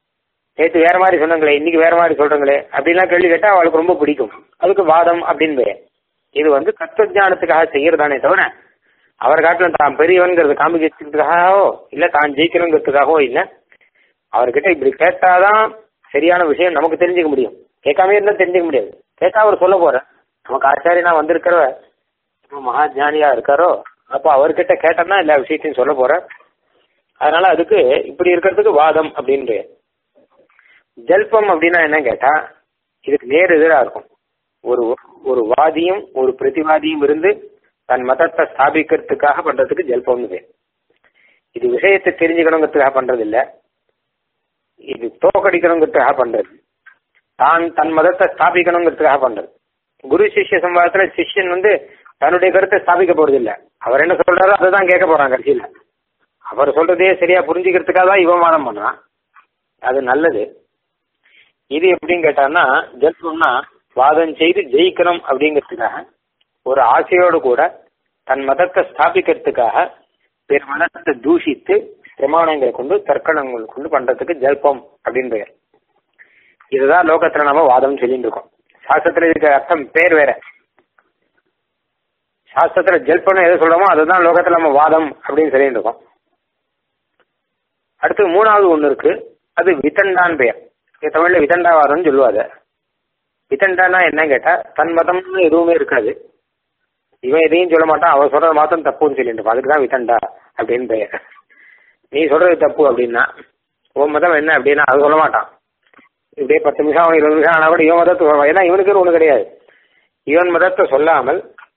நேற்று வேற மாதிரி சொன்னாங்களே இன்னைக்கு வேற மாதிரி சொல்றாங்களே அப்படின்லாம் கேள்வி கேட்டா அவளுக்கு ரொம்ப பிடிக்கும் அதுக்கு வாதம் அப்படின்னு பேரு இது வந்து தத்துவஜானத்துக்காக செய்யறதானே தவிர அவர் காட்டிலும் தான் பெரியவன்கிறது காமிக்கிறதுக்காகவோ இல்ல தான் ஜெயிக்கணுங்கிறதுக்காகவோ இல்ல அவர்கிட்ட இப்படி கேட்டாதான் சரியான விஷயம் நமக்கு தெரிஞ்சுக்க முடியும் கேட்காம இருந்தா தெரிஞ்சுக்க முடியாது கேட்டா அவர் சொல்ல போற நமக்கு ஆச்சாரியனா வந்திருக்கிற மகா ஜானியா இருக்காரோ அப்ப அவர்கிட்ட கேட்டோம்னா எல்லா விஷயத்தையும் சொல்ல போற அதனால அதுக்கு இப்படி இருக்கிறதுக்கு வாதம் அப்படின்ற ஜல்பம் அப்படின்னா என்ன கேட்டா இதுக்கு நேர் எதிராக இருக்கும் ஒரு ஒரு வாதியும் ஒரு பிரதிவாதியும் இருந்து தன் மதத்தை ஸ்தாபிக்கிறதுக்காக பண்றதுக்கு ஜல்பம்னு பேர் இது விஷயத்தை தெரிஞ்சுக்கணுங்கிறதுக்காக பண்றது இல்ல இது தோக்கடிக்கணுங்கிறதுக்காக பண்றது தான் தன் மதத்தை ஸ்தாபிக்கணுங்கிறதுக்காக பண்றது குரு சிஷ்ய சம்பாதத்துல சிஷ்யன் வந்து தன்னுடைய கருத்தை ஸ்தாபிக்க போறது இல்ல அவர் என்ன சொல்றாரோ அதை தான் கேட்க போறான் கடைசியில அவர் சொல்றதே சரியா புரிஞ்சுக்கிறதுக்காக தான் இவன் வாதம் பண்றான் அது நல்லது இது எப்படின்னு கேட்டான்னா ஜல்பம்னா வாதம் செய்து ஜெயிக்கணும் அப்படிங்கிறதுக்காக ஒரு ஆசையோடு கூட தன் மதத்தை ஸ்தாபிக்கிறதுக்காக பிற மதத்தை தூஷித்து பிரமாணங்களை கொண்டு தர்க்கணங்கள் கொண்டு பண்றதுக்கு ஜல்பம் அப்படின்னு பெயர் இதுதான் லோகத்துல நம்ம வாதம் சொல்லிட்டு இருக்கோம் சாஸ்திரத்துல இதுக்கு அர்த்தம் பேர் வேற சாஸ்திரத்துல ஜல்பம்னு எதை சொல்றோமோ அதுதான் லோகத்துல நம்ம வாதம் அப்படின்னு சொல்லிட்டு இருக்கோம் அடுத்து மூணாவது ஒண்ணு இருக்கு அது விதண்டான் பெயர் இது தமிழ்ல விதண்டாவாதம்னு சொல்லுவாங்க விதண்டானா என்ன கேட்டா தன் மதம்னு எதுவுமே இருக்காது இவன் எதையும் சொல்ல மாட்டான் அவன் சொல்றது மாத்திரம் தப்புன்னு சொல்லிட்டு இருப்பான் அதுக்கு தான் விதண்டா அப்படின்னு பெயர் நீ சொல்றது தப்பு அப்படின்னா உன் மதம் என்ன அப்படின்னா அது சொல்ல மாட்டான் இப்படியே பத்து நிமிஷம் அவன் இருபது நிமிஷம் ஆனா கூட இவன் மதத்தை சொல்லுவான் ஏன்னா இவனுக்கு ஒண்ணு கிடையாது இவன் மதத்தை சொல்லாமல்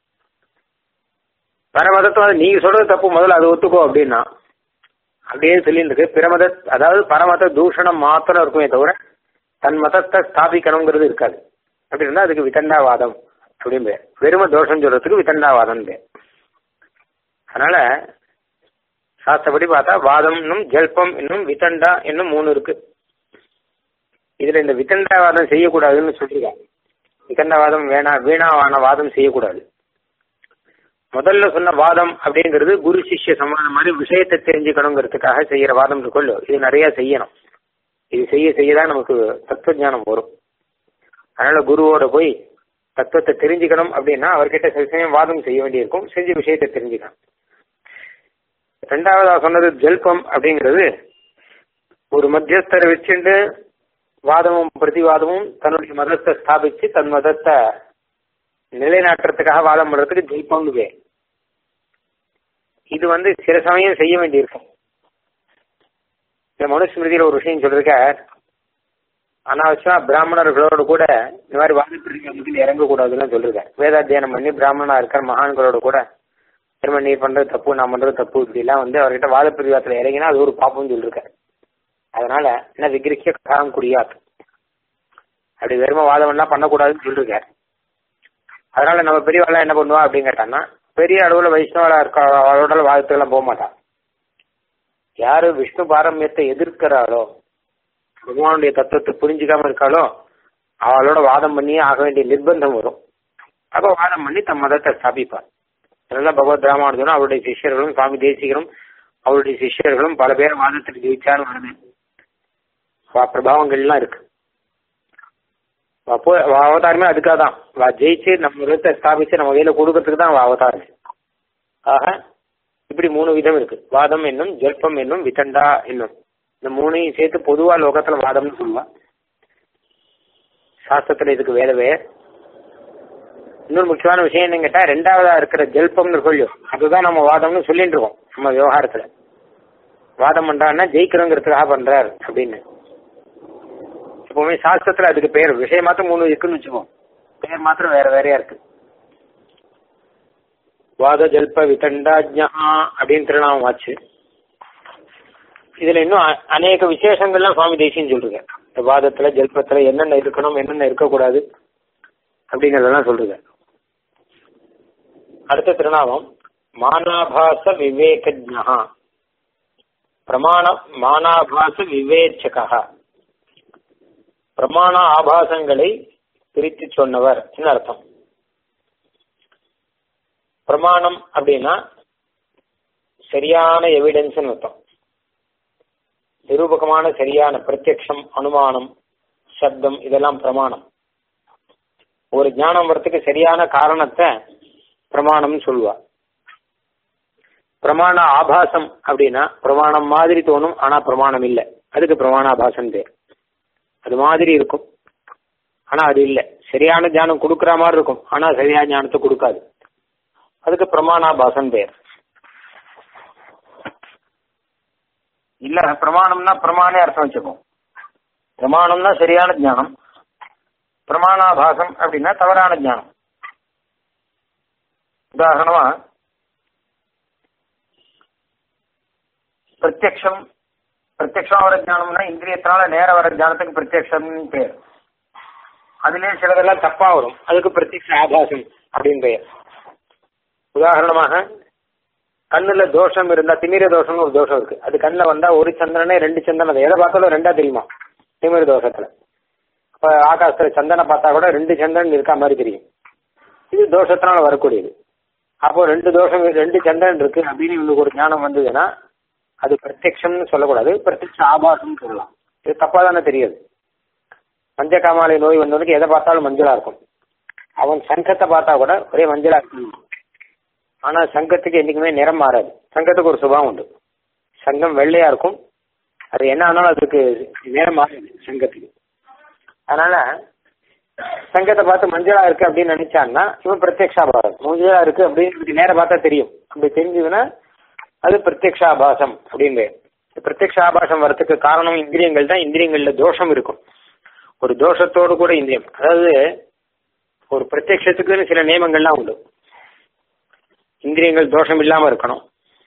வர மதத்தை வந்து நீங்க சொல்றது தப்பு முதல்ல அது ஒத்துக்கோ அப்படின்னா அப்படியே சொல்லிட்டு இருக்கு பிற மத அதாவது பரமத தூஷணம் மாத்திரம் இருக்குமே தவிர தன் மதத்தை ஸ்தாபிக்கணுங்கிறது இருக்காது அப்படி இருந்தா அதுக்கு விதண்டாவாதம் அப்படின்னு பேர் வெறும தோஷம் சொல்றதுக்கு விதண்டாவாதம் பேர் அதனால சாஸ்திரப்படி பார்த்தா வாதம் இன்னும் ஜல்பம் இன்னும் விதண்டா இன்னும் மூணு இருக்கு இதுல இந்த விதண்டாவாதம் செய்யக்கூடாதுன்னு சொல்லிருக்காங்க விதண்டாவாதம் வேணா வீணாவான வாதம் செய்யக்கூடாது முதல்ல சொன்ன வாதம் அப்படிங்கிறது குரு சிஷ்ய சமாதம் மாதிரி விஷயத்தை தெரிஞ்சுக்கணுங்கிறதுக்காக செய்யற வாதம் இருக்குல்ல இது நிறைய செய்யணும் இது செய்ய செய்யதான் நமக்கு தத்துவ ஞானம் வரும் அதனால குருவோட போய் தத்துவத்தை தெரிஞ்சுக்கணும் அப்படின்னா அவர்கிட்ட சில சமயம் வாதம் செய்ய வேண்டியிருக்கும் செஞ்ச விஷயத்தை தெரிஞ்சுக்கணும் ரெண்டாவதா சொன்னது ஜல்பம் அப்படிங்கிறது ஒரு மத்தியஸ்தரை வச்சுட்டு வாதமும் பிரதிவாதமும் தன்னுடைய மதத்தை ஸ்தாபிச்சு தன் மதத்தை நிலைநாட்டுறதுக்காக வாதம் பண்றதுக்கு ஜெயிப்பம்னு பேர் இது வந்து சில சமயம் செய்ய வேண்டியிருக்கும் இந்த மனுஸ்மிருதியில ஒரு விஷயம் சொல்லிருக்கார் அனாவசியமா பிராமணர்களோடு கூட இந்த மாதிரி வாதப்பிரதிவாதத்தில் இறங்கக்கூடாதுன்னு சொல்லிருக்கார் வேதாத்தியானம் பண்ணி பிராமணனா இருக்கிற மகான்களோட கூட திரும்ப நீ பண்றது தப்பு நான் பண்றது தப்பு இப்படி எல்லாம் வந்து அவர்கிட்ட வாதப்பிரதிவாதத்துல இறங்கினா அது ஒரு பாப்பம்னு சொல்லிருக்காரு அதனால என்ன விக்கிரிக்க காரம் குடியாது அப்படி வெறும வாதம் எல்லாம் பண்ணக்கூடாதுன்னு சொல்லிருக்காரு அதனால நம்ம பெரியவாள் என்ன பண்ணுவா அப்படின்னு கேட்டான்னா பெரிய அளவுல வைஷ்ணவளா இருக்க அவளோட வாதத்துக்கெல்லாம் போக மாட்டான் யாரு விஷ்ணு பாரம்பரியத்தை எதிர்க்கிறாளோ பகவானுடைய தத்துவத்தை புரிஞ்சுக்காம இருக்காளோ அவளோட வாதம் பண்ணியே ஆக வேண்டிய நிர்பந்தம் வரும் அப்ப வாதம் பண்ணி தம் மதத்தை ஸ்தாபிப்பார் அதனால பகவத் ராமானுஜனும் அவருடைய சிஷ்யர்களும் சுவாமி தேசிகரும் அவருடைய சிஷ்யர்களும் பல பேர் வாதத்துக்கு ஜெயிச்சாலும் வருது பிரபாவங்கள்லாம் இருக்கு அப்போ அவதாரமே அதுக்காக தான் வா ஜெயிச்சு நம்ம விதத்தை ஸ்தாபிச்சு நம்ம கையில கொடுக்கறதுக்கு தான் அவதாரம் ஆக இப்படி மூணு விதம் இருக்கு வாதம் என்னும் ஜல்பம் என்னும் விதண்டா என்னும் இந்த மூணையும் சேர்த்து பொதுவா லோகத்துல வாதம்னு சொல்லுவா சாஸ்திரத்துல இதுக்கு வேற வேற இன்னொரு முக்கியமான விஷயம் என்னன்னு கேட்டா ரெண்டாவதா இருக்கிற ஜல்பம்னு சொல்லியும் அதுதான் நம்ம வாதம்னு சொல்லிட்டு இருக்கோம் நம்ம விவகாரத்துல வாதம் பண்றான்னா ஜெயிக்கிறோங்கிறதுக்காக பண்றாரு அப்படின்னு எப்பவுமே சாஸ்திரத்துல அதுக்கு பேர் விஷயம் மாத்திரம் மூணு இருக்குன்னு வச்சுக்கோம் பேர் மாத்திரம் வேற வேறையா இருக்கு வாத ஜல்ப விதண்டாஜ்யா அப்படின்னு திருநாமம் ஆச்சு இதுல இன்னும் அநேக விசேஷங்கள்லாம் சுவாமி தேசியம் சொல்றீங்க இந்த வாதத்துல ஜல்பத்துல என்னென்ன இருக்கணும் என்னென்ன இருக்கக்கூடாது அப்படிங்கறதெல்லாம் சொல்றீங்க அடுத்த திருநாமம் மானாபாச விவேகஜா பிரமாண மானாபாச விவேச்சகா பிரமாண ஆபாசங்களை பிரித்து சொன்னவர் என்ன அர்த்தம் பிரமாணம் அப்படின்னா சரியான எவிடன்ஸ் அர்த்தம் நிரூபகமான சரியான பிரத்யக்ஷம் அனுமானம் சப்தம் இதெல்லாம் பிரமாணம் ஒரு ஞானம் வரத்துக்கு சரியான காரணத்தை பிரமாணம்னு சொல்லுவா பிரமாண ஆபாசம் அப்படின்னா பிரமாணம் மாதிரி தோணும் ஆனா பிரமாணம் இல்லை அதுக்கு பிரமாணாபாசம் பேர் அது மாதிரி இருக்கும் ஆனா அது இல்லை சரியான ஞானம் கொடுக்குற மாதிரி இருக்கும் ஆனா சரியான ஞானத்தை கொடுக்காது அதுக்கு பிரமாணாபாசம் பேர் இல்ல பிரமாணம்னா பிரமாணே அர்த்தம் வச்சுக்கோம் பிரமாணம்னா சரியான ஞானம் பிரமாணாபாசம் அப்படின்னா தவறான ஞானம் உதாரணமா பிரத்யக்ஷம் பிரத்யக்ஷம் வர ஞானம்னா இந்திரியத்தினால நேர வர ஞானத்துக்கு பிரத்யக்ஷம்னு பேர் அதுலயே சிலதெல்லாம் தப்பா வரும் அதுக்கு பிரத்யக்ஷ ஆபாசம் அப்படின்னு பெயர் உதாரணமாக கண்ணுல தோஷம் இருந்தா திமிர தோஷம்னு ஒரு தோஷம் இருக்கு அது கண்ணுல வந்தா ஒரு சந்திரனே ரெண்டு சந்திரன் அதை எதை பார்த்தாலும் ரெண்டா தெரியுமா திமிர தோஷத்துல அப்ப ஆகாசத்துல சந்தனை பார்த்தா கூட ரெண்டு சந்திரன் இருக்கா மாதிரி தெரியும் இது தோஷத்தினால வரக்கூடியது அப்போ ரெண்டு தோஷம் ரெண்டு சந்திரன் இருக்கு அப்படின்னு இவங்களுக்கு ஒரு ஞானம் வந்ததுன்னா அது பிரத்யக்ஷம்னு சொல்லக்கூடாது பிரத்யக்ஷ ஆபாசம்னு சொல்லலாம் இது தப்பா தானே தெரியாது மஞ்சக்காமாலை நோய் வந்தவனுக்கு எதை பார்த்தாலும் மஞ்சளா இருக்கும் அவன் சங்கத்தை பார்த்தா கூட ஒரே மஞ்சளா இருக்கும் ஆனா சங்கத்துக்கு என்னைக்குமே நிறம் மாறாது சங்கத்துக்கு ஒரு சுபாவம் உண்டு சங்கம் வெள்ளையா இருக்கும் அது என்ன ஆனாலும் அதுக்கு நிறம் மாறாது சங்கத்துக்கு அதனால சங்கத்தை பார்த்து மஞ்சளா இருக்கு அப்படின்னு நினைச்சான்னா இவன் பிரத்யக்ஷாபாசம் மஞ்சளா இருக்கு அப்படின்னு நேரம் பார்த்தா தெரியும் அப்படி தெரிஞ்சதுன்னா அது பிரத்யக்ஷாபாசம் அப்படின்னு பிரத்யக்ஷாபாசம் வரத்துக்கு காரணம் இந்திரியங்கள் தான் இந்திரியங்கள்ல தோஷம் இருக்கும் ஒரு தோஷத்தோடு கூட இந்திரியம் அதாவது ஒரு பிரத்யக்ஷத்துக்குன்னு சில நியமங்கள்லாம் உண்டு இந்திரியங்கள் தோஷம் இல்லாம இருக்கணும்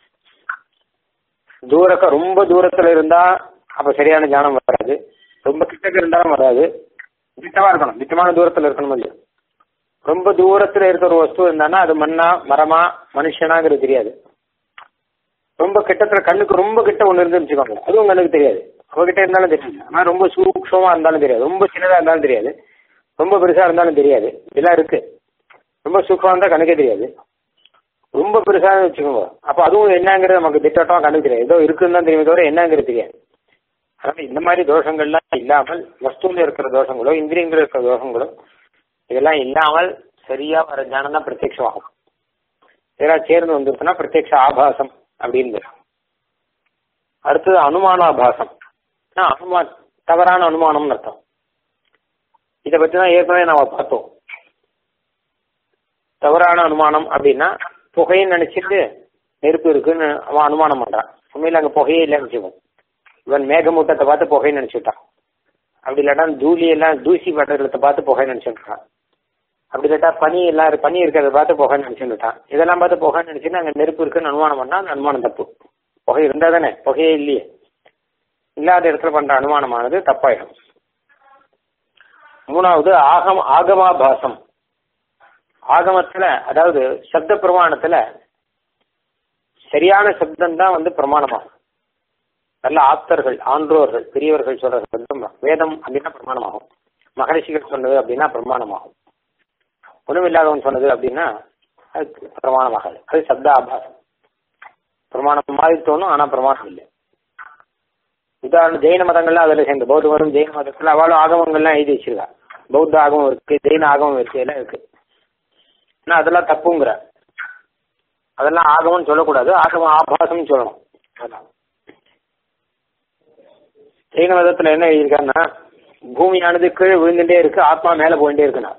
தூரக்க ரொம்ப தூரத்துல இருந்தா அப்ப சரியான ஞானம் வராது ரொம்ப கிட்டக்க இருந்தாலும் வராது திட்டமா இருக்கணும் திட்டமான தூரத்துல இருக்கணும் இல்லையா ரொம்ப தூரத்துல இருக்கிற ஒரு வஸ்து இருந்தானா அது மண்ணா மரமா மனுஷனாங்கிறது தெரியாது ரொம்ப கிட்டத்துல கண்ணுக்கு ரொம்ப கிட்ட ஒண்ணு இருந்து வச்சுக்கோங்க அதுவும் கண்ணுக்கு தெரியாது அவகிட்ட இருந்தாலும் தெரியாது ஆனா ரொம்ப சூக்ஷமா இருந்தாலும் தெரியாது ரொம்ப சின்னதா இருந்தாலும் தெரியாது ரொம்ப பெருசா இருந்தாலும் தெரியாது இதெல்லாம் இருக்கு ரொம்ப சூக்ஷமா இருந்தா கண்ணுக்கே தெரியாது ரொம்ப பெருசா வச்சுக்கோங்க அப்ப அதுவும் என்னங்கிறது நமக்கு திட்டமா கண்ணுக்கு தெரியாது ஏதோ இருக்குன்னு தான் தெரியுமே தவிர என்னங்கிறது தெரியாது அதனால இந்த மாதிரி தோஷங்கள்லாம் இல்லாமல் வஸ்துல இருக்கிற தோஷங்களோ இந்திரியங்கள் இருக்கிற தோஷங்களோ இதெல்லாம் இல்லாமல் சரியா வர ஞானம் தான் பிரத்யட்சமாகும் இதெல்லாம் சேர்ந்து வந்துருச்சுன்னா பிரத்யட்ச ஆபாசம் அப்படின்னு அடுத்தது அனுமானாபாசம் அனுமா தவறான அனுமானம்னு அர்த்தம் இதை பத்தி தான் ஏற்கனவே நாம பார்த்தோம் தவறான அனுமானம் அப்படின்னா புகைன்னு நினைச்சிட்டு நெருப்பு இருக்குன்னு அவன் அனுமானம் பண்றான் உண்மையில அங்க புகையே இல்லைன்னு வச்சுக்கோம் இவன் மேகமூட்டத்தை பார்த்து புகைன்னு நினைச்சுட்டான் அப்படி இல்லாட்டா தூளி எல்லாம் தூசி பட்டத்தை பார்த்து புகைன்னு நினைச்சுட்டான் அப்படி இல்லாட்டா பனி எல்லாம் பனி இருக்கிறத பார்த்து புகைன்னு நினைச்சுட்டான் இதெல்லாம் பார்த்து புகைன்னு நினைச்சுன்னா அங்க நெருப்பு இருக்குன்னு அனுமானம் பண்ணா அந்த அனுமானம் தப்பு புகை இருந்தா தானே புகையே இல்லையே இல்லாத இடத்துல பண்ற அனுமானமானது தப்பாயிடும் மூணாவது ஆகம் ஆகமாபாசம் ஆகமத்துல அதாவது சப்த பிரமாணத்துல சரியான சப்தம் தான் வந்து பிரமாணமாகும் நல்ல ஆப்தர்கள் ஆன்றோர்கள் பெரியவர்கள் சொல்ற சப்தம் வேதம் அப்படின்னா பிரமாணமாகும் மகரிஷிகள் சொன்னது அப்படின்னா பிரமாணமாகும் ஒண்ணுமில்லாதவன் சொன்னது அப்படின்னா அது பிரமாணமாகாது அது சப்த ஆபாசம் பிரமாணம் மாதிரி தோணும் ஆனா பிரமாணம் இல்லை உதாரணம் ஜெயின மதங்கள்லாம் அதில் சேர்ந்து பௌத்த மதம் ஜெயின மதத்துல அவளும் ஆகமங்கள்லாம் எழுதி வச்சிருக்கா பௌத்த ஆகமம் இருக்கு ஜெயின ஆகமம் இருக்கு எல்லாம் இருக்கு ஆனா அதெல்லாம் தப்புங்கிற அதெல்லாம் ஆகமம்னு சொல்லக்கூடாது ஆகமம் ஆபாசம்னு சொல்லணும் அதான் ஜெயின மதத்துல என்ன எழுதியிருக்காருன்னா பூமியானது கீழே விழுந்துட்டே இருக்கு ஆத்மா மேல போயிட்டே இருக்குண்ணா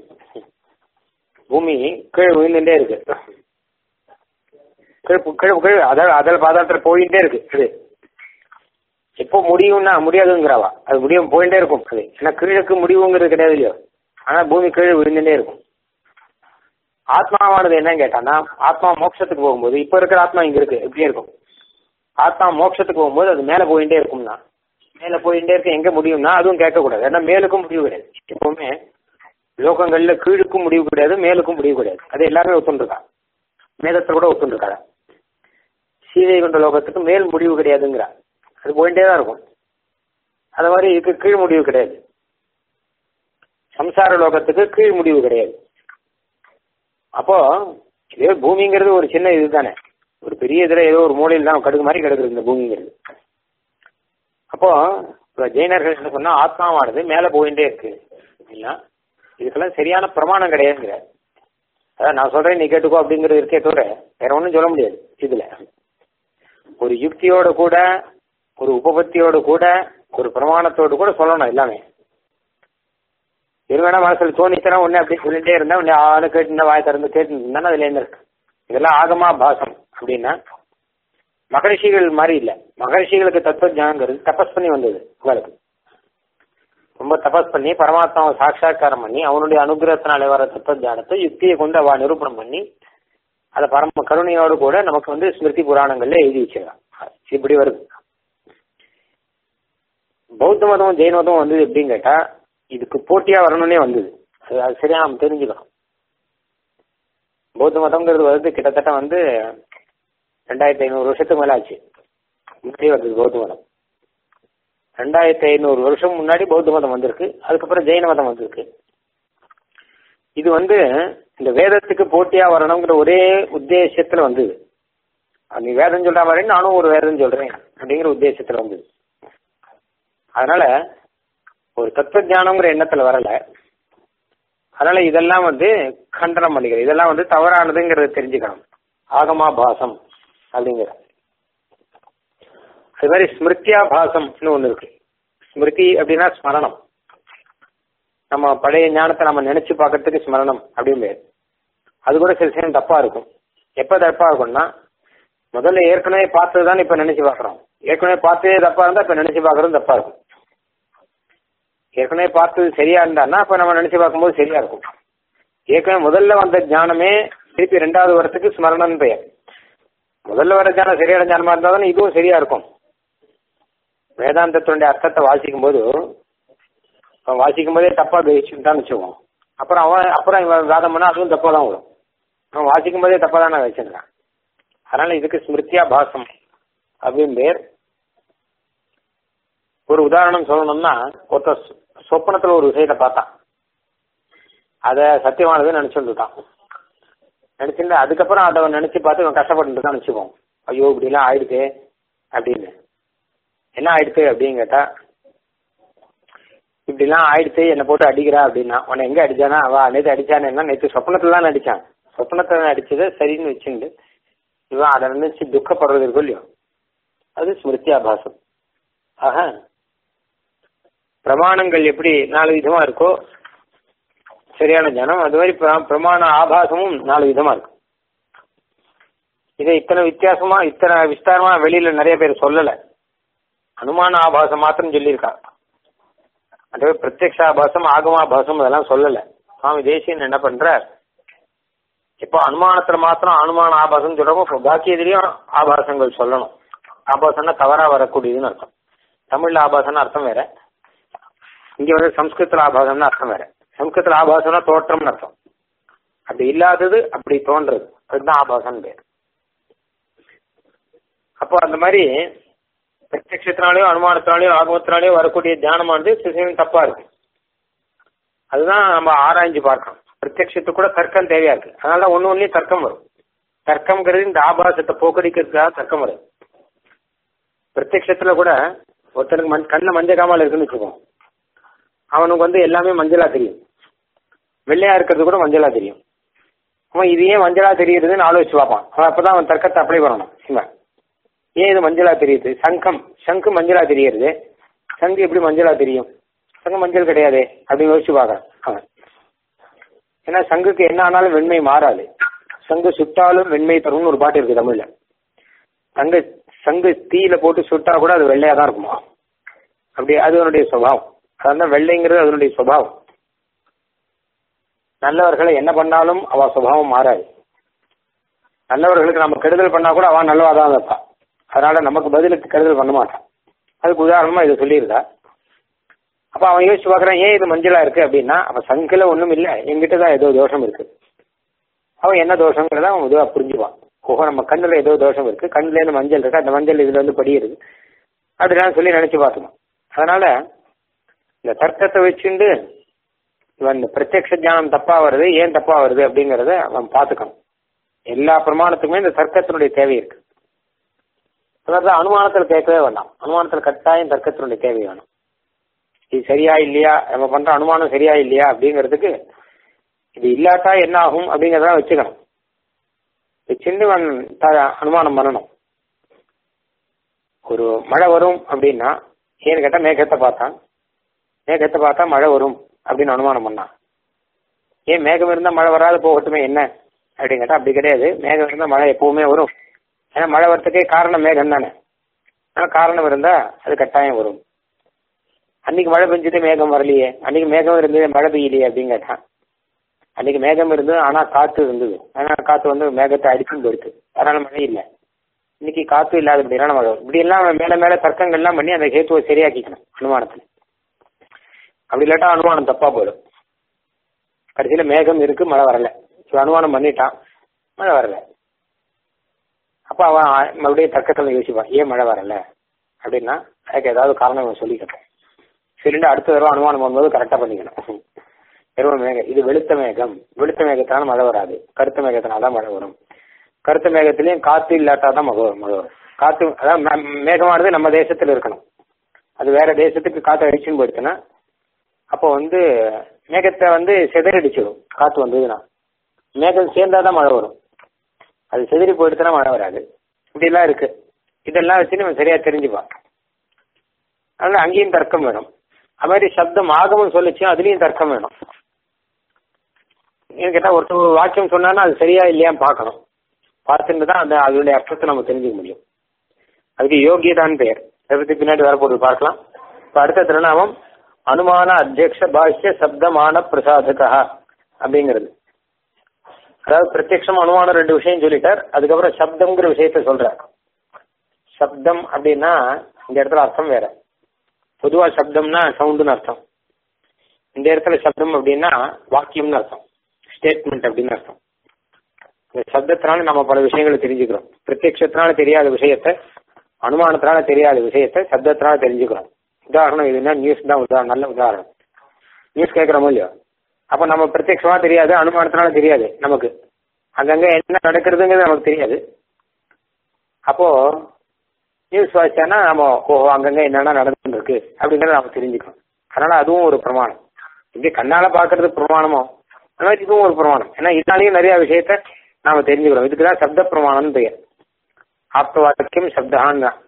பூமி கீழே விழுந்துட்டே இருக்கு கீழே கீழே கீழே அதாவது அதில் பாதாளத்தில் போயிட்டே இருக்கு இது எப்போ முடியும்னா முடியாதுங்கிறவா அது முடியும் போயிட்டே இருக்கும் அது ஏன்னா கீழக்கு முடிவுங்கிறது கிடையாது இல்லையோ ஆனா பூமி கீழே விழுந்துட்டே இருக்கும் ஆத்மாவானது என்னன்னு கேட்டான்னா ஆத்மா மோட்சத்துக்கு போகும்போது இப்ப இருக்கிற ஆத்மா இங்க இருக்கு எப்படியே இருக்கும் ஆத்மா மோட்சத்துக்கு போகும்போது அது மேல போயிட்டே இருக்கும்னா மேல போயிட்டே இருக்க எங்க முடியும்னா அதுவும் கேட்கக்கூடாது ஏன்னா மேலுக்கும் முடிவு கிடையாது எப்பவுமே லோகங்கள்ல கீழுக்கும் முடிவு கிடையாது மேலுக்கும் முடிவு கிடையாது அது எல்லாருமே ஒத்துருக்கா மேதத்தை கூட ஒத்துருக்காங்க சீதை கொண்ட லோகத்துக்கு மேல் முடிவு கிடையாதுங்கிறா அது போயிட்டே தான் இருக்கும் அது மாதிரி இதுக்கு கீழ் முடிவு கிடையாது சம்சார லோகத்துக்கு கீழ் முடிவு கிடையாது அப்போ இதே பூமிங்கிறது ஒரு சின்ன இது தானே ஒரு பெரிய இதுல ஏதோ ஒரு மூலையில் தான் கடுகு மாதிரி கிடக்குது இந்த பூமிங்கிறது அப்போ இப்ப ஜெயினர்கள் என்ன சொன்னா ஆத்மாவானது மேல போயிட்டே இருக்கு அப்படின்னா இதுக்கெல்லாம் சரியான பிரமாணம் கிடையாதுங்கிற அதான் நான் சொல்றேன் நீ கேட்டுக்கோ அப்படிங்கிறது இருக்கே தவிர வேற ஒன்றும் சொல்ல முடியாது இதுல ஒரு யுக்தியோட கூட ஒரு உபபத்தியோட கூட ஒரு பிரமாணத்தோடு கூட சொல்லணும் எல்லாமே இருவேணா மனசுல தோணித்தனா ஒண்ணு அப்படி சொல்லிட்டே இருந்தா உன்னை ஆளு கேட்டு வாய் திறந்து கேட்டு இருந்தானே அதுல இருந்து இருக்கு இதெல்லாம் ஆகமா பாசம் அப்படின்னா மகரிஷிகள் மாதிரி இல்ல மகரிஷிகளுக்கு தத்துவ ஞானங்கிறது தபஸ் பண்ணி வந்தது உங்களுக்கு ரொம்ப தபஸ் பண்ணி பரமாத்மாவை சாட்சா்காரம் பண்ணி அவனுடைய அனுகிரகத்தினாலே வர தத்துவ ஞானத்தை யுக்தியை கொண்டு அவ நிரூபணம் பண்ணி அதை பரம கருணையோடு கூட நமக்கு வந்து ஸ்மிருதி புராணங்கள்ல எழுதி வச்சிருக்கான் இப்படி வருது பௌத்த மதமும் ஜெயின மதமும் வந்தது எப்படின்னு கேட்டா இதுக்கு போட்டியா வரணும்னே வந்தது அது அது சரியா நம்ம தெரிஞ்சுக்கணும் பௌத்த மதம்ங்கிறது வந்து கிட்டத்தட்ட வந்து ரெண்டாயிரத்தி ஐநூறு வருஷத்துக்கு மேல ஆச்சு முன்னாடி வந்தது பௌத்த மதம் ரெண்டாயிரத்தி ஐநூறு வருஷம் முன்னாடி பௌத்த மதம் வந்திருக்கு அதுக்கப்புறம் ஜெயின மதம் வந்திருக்கு இது வந்து இந்த வேதத்துக்கு போட்டியா வரணுங்கிற ஒரே உத்தேசத்துல வந்தது நீ வேதம் சொல்ற மாதிரி நானும் ஒரு வேதம் சொல்றேன் அப்படிங்கிற உத்தேசத்துல வந்தது அதனால ஒரு தத்துவ ஞானம்ங்கிற எண்ணத்துல வரல அதனால இதெல்லாம் வந்து கண்டனம் பண்ணிக்கிறது இதெல்லாம் வந்து தவறானதுங்கிறத தெரிஞ்சுக்கணும் ஆகமா பாசம் அப்படிங்கிற அது மாதிரி ஸ்மிருத்தியா பாசம்னு ஒண்ணு இருக்கு ஸ்மிருதி அப்படின்னா ஸ்மரணம் நம்ம பழைய ஞானத்தை நம்ம நினைச்சு பார்க்கறதுக்கு ஸ்மரணம் அப்படின்னு பேர் அது கூட சில சமயம் தப்பா இருக்கும் எப்ப தப்பா இருக்கும்னா முதல்ல ஏற்கனவே பார்த்தது தான் இப்ப நினைச்சு பார்க்கறோம் ஏற்கனவே பார்த்ததே தப்பா இருந்தா இப்ப நினைச்சு பார்க்கறதும் தப்பா இருக்கும் ஏற்கனவே பார்த்தது சரியா இருந்தான்னா அப்ப நம்ம நினைச்சு பார்க்கும்போது சரியா இருக்கும் ஏற்கனவே முதல்ல வந்த ஞானமே திருப்பி ரெண்டாவது வரத்துக்கு ஸ்மரணம் பெயர் முதல்ல வர ஞானம் சரியான ஞானமா இருந்தா தானே இதுவும் சரியா இருக்கும் வேதாந்தத்தினுடைய அர்த்தத்தை வாசிக்கும் போது அவன் வாசிக்கும் போதே தப்பா கிரகிச்சுட்டான்னு வச்சுக்குவோம் அப்புறம் அவன் அப்புறம் இவன் வாதம் பண்ணா அதுவும் தப்பா தான் வரும் அவன் வாசிக்கும் போதே தப்பா தான் வச்சிருக்கான் அதனால இதுக்கு ஸ்மிருத்தியா பாசம் அப்படின்னு பேர் ஒரு உதாரணம் சொல்லணும்னா ஒருத்த சொப்பனத்துல ஒரு விஷயத்தை பார்த்தான் அத சத்தியமானது நினைச்சுட்டான் நினைச்சுட்டு அதுக்கப்புறம் அதை அவன் நினைச்சு பார்த்து அவன் கஷ்டப்பட்டு தான் நினைச்சுப்போம் ஐயோ இப்படி எல்லாம் ஆயிடுச்சு அப்படின்னு என்ன ஆயிடுச்சு அப்படின்னு கேட்டா இப்படிலாம் ஆயிடுச்சு என்னை போட்டு அடிக்கிறா அப்படின்னா உன்னை எங்க அடிச்சானா அவ நேற்று அடிச்சானேன்னா நேற்று சொப்பனத்துல தான் அடிச்சான் சொப்பனத்துல அடிச்சதை சரின்னு வச்சுண்டு இவன் அதை நினைச்சு துக்கப்படுறது இருக்கும் இல்லையோ அது ஸ்மிருத்தியாபாசம் ஆக பிரமாணங்கள் எப்படி நாலு விதமா இருக்கோ சரியான ஜனம் அது மாதிரி பிரமாண ஆபாசமும் நாலு விதமா இருக்கும் இதை இத்தனை வித்தியாசமா இத்தனை விஸ்தாரமா வெளியில நிறைய பேர் சொல்லல அனுமான ஆபாசம் மாத்திரம் சொல்லியிருக்கா அதுவே பிரத்யக்ஷ ஆபாசம் ஆகமாபாசம் அதெல்லாம் சொல்லல சுவாமி தேசியன் என்ன பண்றார் இப்போ அனுமானத்துல மாத்திரம் அனுமான ஆபாசம் சொல்றோம் இப்போ பாக்கி எதிரையும் ஆபாசங்கள் சொல்லணும் ஆபாசம்னா தவறா வரக்கூடியதுன்னு அர்த்தம் தமிழ்ல ஆபாசம்னு அர்த்தம் வேற இங்க வந்து சம்ஸ்கிருத்துல ஆபாசம்னு அர்த்தம் வேற சம்ஸ்கிருத்துல ஆபாசம்னா தோற்றம்னு அர்த்தம் அப்படி இல்லாதது அப்படி தோன்றது அதுதான் ஆபாசம் பேர் அப்போ அந்த மாதிரி பிரத்யத்தினாலேயோ அனுமானத்தினாலேயோ ஆகமத்தினாலேயோ வரக்கூடிய தியானமானது சிசையும் தப்பா இருக்கு அதுதான் நம்ம ஆராய்ஞ்சு பார்க்கணும் பிரத்யத்துக்கு கூட தர்க்கம் தேவையா இருக்கு அதனால ஒன்னு ஒன்னுலயும் தர்க்கம் வரும் தர்க்கம்ங்கிறது இந்த ஆபாசத்தை போக்கடிக்கிறதுக்காக தர்க்கம் வரும் பிரத்யத்துல கூட ஒருத்தனுக்கு மண் கண்ணில் மஞ்சள் காமால இருக்குன்னு வச்சுக்கோம் அவனுக்கு வந்து எல்லாமே மஞ்சளா தெரியும் வெள்ளையா இருக்கிறது கூட மஞ்சளா தெரியும் அவன் இது ஏன் மஞ்சளா தெரியுதுன்னு ஆலோசிச்சு பார்ப்பான் அவன் அப்பதான் அவன் தர்க்கத்தை அப்ளை பண்ணணும் இவன் ஏன் இது மஞ்சளா தெரியுது சங்கம் சங்கு மஞ்சளா தெரியுது சங்கு எப்படி மஞ்சளா தெரியும் சங்கு மஞ்சள் கிடையாது அப்படின்னு யோசிச்சு பார்க்கறான் அவன் ஏன்னா சங்குக்கு என்ன ஆனாலும் வெண்மை மாறாது சங்கு சுட்டாலும் வெண்மை தரும்னு ஒரு பாட்டு இருக்கு தமிழ்ல சங்கு சங்கு தீயில போட்டு சுட்டா கூட அது வெள்ளையா தான் இருக்குமா அப்படி அது அதனுடைய சுபாவம் அதான் வெள்ளைங்கிறது அதனுடைய சுபாவம் நல்லவர்களை என்ன பண்ணாலும் அவ சுபாவம் மாறாது நல்லவர்களுக்கு நம்ம கெடுதல் பண்ணா கூட அவன் நல்லவா தான் இருப்பா அதனால நமக்கு பதிலுக்கு கெடுதல் பண்ண மாட்டான் அதுக்கு உதாரணமா இதை சொல்லியிருக்கா அப்ப அவன் யோசிச்சு பாக்குறான் ஏன் இது மஞ்சளா இருக்கு அப்படின்னா அப்ப சங்கில ஒண்ணும் இல்ல எங்கிட்ட தான் ஏதோ தோஷம் இருக்கு அவன் என்ன தோஷங்கிறத அவன் இதுவா புரிஞ்சுவான் ஓஹோ நம்ம கண்ணுல ஏதோ தோஷம் இருக்கு கண்ணுல இருந்து மஞ்சள் இருக்கு அந்த மஞ்சள் இதுல வந்து படியுது அப்படிலாம் சொல்லி நினைச்சு பார்க்கணும் அதனால இந்த தர்க்கத்தை வச்சுண்டு இவன் இந்த பிரத்யக்ஷ ஞானம் தப்பா வருது ஏன் தப்பா வருது அப்படிங்கறத அவன் பார்த்துக்கணும் எல்லா பிரமாணத்துக்குமே இந்த தர்க்கத்தினுடைய தேவை இருக்கு அதாவது அனுமானத்தில் கேட்கவே வேண்டாம் அனுமானத்தில் கட்டாயம் தர்க்கத்தினுடைய தேவை வேணும் இது சரியா இல்லையா நம்ம பண்ற அனுமானம் சரியா இல்லையா அப்படிங்கிறதுக்கு இது இல்லாட்டா என்ன ஆகும் அப்படிங்கறத வச்சுக்கணும் சின்னவன் அனுமானம் பண்ணணும் ஒரு மழை வரும் அப்படின்னா ஏன்னு கேட்டா மேகத்தை பார்த்தான் மேகத்தை பார்த்தா மழை வரும் அப்படின்னு அனுமானம் பண்ணான் ஏன் மேகம் இருந்தா மழை வராது போகட்டுமே என்ன அப்படின்னு கேட்டா அப்படி கிடையாது மேகம் இருந்தா மழை எப்பவுமே வரும் ஏன்னா மழை வரத்துக்கே காரணம் மேகம் தானே ஆனா காரணம் இருந்தா அது கட்டாயம் வரும் அன்னைக்கு மழை பெஞ்சது மேகம் வரலையே அன்னைக்கு மேகம் இருந்தது மழை பெய்யலையே அப்படின்னு கேட்டான் அன்னைக்கு மேகம் இருந்தது ஆனா காத்து இருந்தது ஆனா காத்து வந்து மேகத்தை அடிச்சுன்னு போயிடுது அதனால மழை இல்லை இன்னைக்கு காத்து இல்லாத அப்படின்னா மழை வரும் இப்படி எல்லாம் மேல மேல தர்க்கங்கள்லாம் பண்ணி அந்த ஹேத்துவை சரியாக்கிக்கணும் அனுமானத்துல அப்படி இல்லாட்டா அனுமானம் தப்பா போயிடும் கடைசியில மேகம் இருக்கு மழை வரல அனுமானம் பண்ணிட்டான் மழை வரல அப்ப அவன் மறுபடியும் தர்க்கத்தில் யோசிப்பான் ஏன் மழை வரல அப்படின்னா அதுக்கு ஏதாவது காரணம் அவன் சொல்லிக்கிட்டேன் சொல்லிட்டு அடுத்த தடவை அனுமானம் பண்ணும்போது கரெக்டா பண்ணிக்கணும் வெறும் மேகம் இது வெளுத்த மேகம் வெளுத்த மேகத்தினால மழை வராது கருத்த மேகத்தினால தான் மழை வரும் கருத்த மேகத்திலையும் காத்து இல்லாட்டா தான் மழை மழை வரும் காத்து அதான் மேகமானது நம்ம தேசத்துல இருக்கணும் அது வேற தேசத்துக்கு காத்து அடிச்சுன்னு போயிடுச்சுன்னா அப்போ வந்து மேகத்தை வந்து செதறடிச்சிடும் காத்து வந்ததுன்னா மேகம் சேர்ந்தாதான் மழை வரும் அது செதறி போயிடுச்சுன்னா மழை வராது இப்படிலாம் இருக்கு இதெல்லாம் வச்சு நம்ம சரியா தெரிஞ்சுப்பா அதனால அங்கேயும் தர்க்கம் வேணும் அது மாதிரி சப்தம் ஆகமும் சொல்லிச்சு அதுலயும் தர்க்கம் வேணும் ஏன்னு கேட்டா ஒருத்தர் ஒரு வாக்கியம் சொன்னான்னா அது சரியா இல்லையான்னு பார்க்கணும் பார்த்துட்டு தான் அந்த அதனுடைய அர்த்தத்தை நம்ம தெரிஞ்சுக்க முடியும் அதுக்கு யோகியதான் பெயர் அதை பத்தி பின்னாடி வரப்போது பார்க்கலாம் இப்ப அடுத்த திருநாமம் அனுமான அத்தியக்ஷ பாஷ்ய சப்தமான பிரசாதகா அப்படிங்கிறது அதாவது பிரத்யக்ஷம் அனுமானம் ரெண்டு விஷயம் சொல்லிட்டார் அதுக்கப்புறம் சப்தம்ங்கிற விஷயத்த சொல்றார் சப்தம் அப்படின்னா இந்த இடத்துல அர்த்தம் வேற பொதுவா சப்தம்னா சவுண்டுன்னு அர்த்தம் இந்த இடத்துல சப்தம் அப்படின்னா வாக்கியம்னு அர்த்தம் ஸ்டேட்மெண்ட் அப்படின்னு அர்த்தம் இந்த சப்தத்தினால நம்ம பல விஷயங்களை தெரிஞ்சுக்கிறோம் பிரத்யட்சத்தினால தெரியாத விஷயத்த அனுமானத்தினால தெரியாத விஷயத்த சப்தத்தினால தெரிஞ்சுக்கிறோம் உதாரணம் இதுன்னா நியூஸ் தான் உதாரணம் நல்ல உதாரணம் நியூஸ் கேட்கிறோமோ இல்லையோ அப்ப நம்ம பிரத்யட்சமா தெரியாது அனுமானத்தினால தெரியாது நமக்கு அங்கங்க என்ன நடக்கிறதுங்கிறது நமக்கு தெரியாது அப்போ நியூஸ் வாசிச்சானா நம்ம ஓ அங்கங்க என்னென்ன நடந்துட்டு இருக்கு அப்படிங்கறத நம்ம தெரிஞ்சுக்கணும் அதனால அதுவும் ஒரு பிரமாணம் இப்படி கண்ணால பாக்குறது பிரமாணமோ அந்த மாதிரி இதுவும் ஒரு பிரமாணம் ஏன்னா இதனாலேயும் நிறைய விஷயத்த நாம தெரிஞ்சுக்கிறோம் இதுக்குதான் சப்த பிரமாணம்னு பெயர் ஆப்த வாக்கியம் சப்தான்னு தான்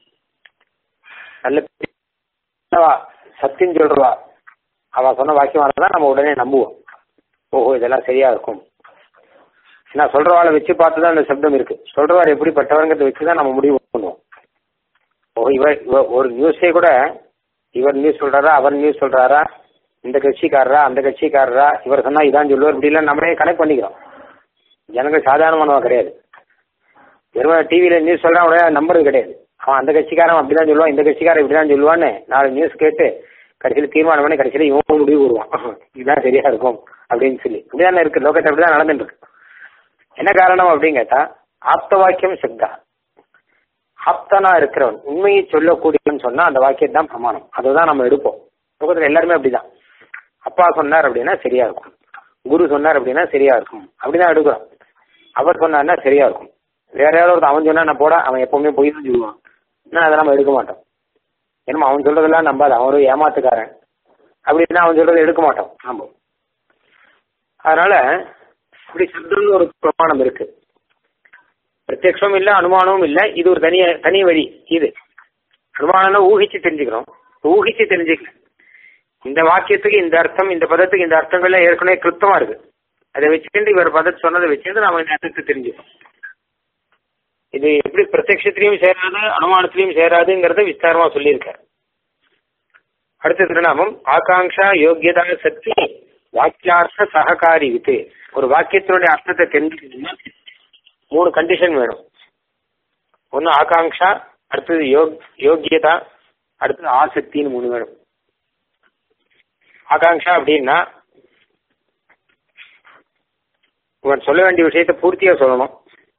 நல்ல சத்தியம் சொல்றவா அவ சொன்ன வாக்கியம் தான் நம்ம உடனே நம்புவோம் ஓஹோ இதெல்லாம் சரியா இருக்கும் ஏன்னா சொல்றவாளை வச்சு பார்த்து தான் அந்த சப்தம் இருக்கு சொல்றவார் எப்படிப்பட்டவங்கிறத வச்சு தான் நம்ம முடிவு பண்ணுவோம் ஓ இவர் இவர் ஒரு நியூஸே கூட இவர் நியூஸ் சொல்றாரா அவர் நியூஸ் சொல்றாரா இந்த கட்சிக்காரரா அந்த கட்சிக்காரரா இவர் சொன்னா இதான் சொல்லுவார் இப்படிலாம் நம்மளே கனெக்ட் பண்ணிக்கிறோம் ஜனங்கள் சாதாரணமானவா கிடையாது வெறும் டிவியில நியூஸ் சொல்றான் உடனே நம்புறது கிடையாது அவன் அந்த கட்சிக்காரன் அப்படிதான் சொல்லுவான் இந்த கட்சிக்காரன் இப்படிதான் சொல்லுவான்னு நாலு நியூஸ் கேட்டு கடைசியில் தீர்மானம் பண்ணி கடைசியில் இவன் முடிவு வருவான் இதுதான் சரியா இருக்கும் அப்படின்னு சொல்லி இப்படிதான் இருக்கு லோகத்தை அப்படிதான் நடந்துட்டு இருக்கு என்ன காரணம் அப்படின்னு கேட்டா ஆப்த வாக்கியம் சப்தா ஆப்தனா இருக்கிறவன் உண்மையை சொல்லக்கூடியவன் சொன்னா அந்த வாக்கியம் தான் பிரமாணம் அதுதான் நம்ம எடுப்போம் லோகத்துல எல்லாருமே அப்படிதான் அப்பா சொன்னார் அப்படின்னா சரியா இருக்கும் குரு சொன்னார் அப்படின்னா சரியா இருக்கும் அப்படிதான் எடுக்கிறோம் அவர் சொன்னார்னா சரியா இருக்கும் வேற யாராவது ஒருத்தன் அவன் சொன்னா நான் போட அவன் எப்பவுமே போய் தான் சொல்லுவான் நான் அதை நம்ம எடுக்க மாட்டோம் ஏன்னா அவன் சொல்றதெல்லாம் நம்பாது அவன் ஒரு ஏமாத்துக்காரன் அப்படின்னா அவன் சொல்றதை எடுக்க மாட்டோம் நாம அதனால இப்படி சப்தம்னு ஒரு பிரமாணம் இருக்கு பிரத்யக்ஷம் இல்ல அனுமானமும் இல்ல இது ஒரு தனி தனி வழி இது அனுமானம்னா ஊகிச்சு தெரிஞ்சுக்கிறோம் ஊகிச்சு தெரிஞ்சுக்க இந்த வாக்கியத்துக்கு இந்த அர்த்தம் இந்த பதத்துக்கு இந்த அர்த்தங்கள்லாம் ஏற்கனவே கிருத்தமா இருக்கு அதை வச்சுட்டு இவர் பதத்தை சொன்னதை வச்சுட்டு நாம இந்த அர்த்தத்தை தெரிஞ்சுக்கோம் இது எப்படி பிரத்யட்சத்திலையும் சேராது அனுமானத்திலையும் சேராதுங்கிறத விஸ்தாரமா சொல்லியிருக்காரு அடுத்த திருநாமம் ஆகாங்ஷா யோகியதா சக்தி வாக்கியார்த்த சககாரி வித்து ஒரு வாக்கியத்தினுடைய அர்த்தத்தை தெரிஞ்சுக்கணும்னா மூணு கண்டிஷன் வேணும் ஒன்னு ஆகாங்ஷா அடுத்தது யோக் யோகியதா அடுத்தது ஆசக்தின்னு மூணு வேணும் ஆகாங்ஷா அப்படின்னா இவன் சொல்ல வேண்டிய விஷயத்த பூர்த்தியா சொல்லணும்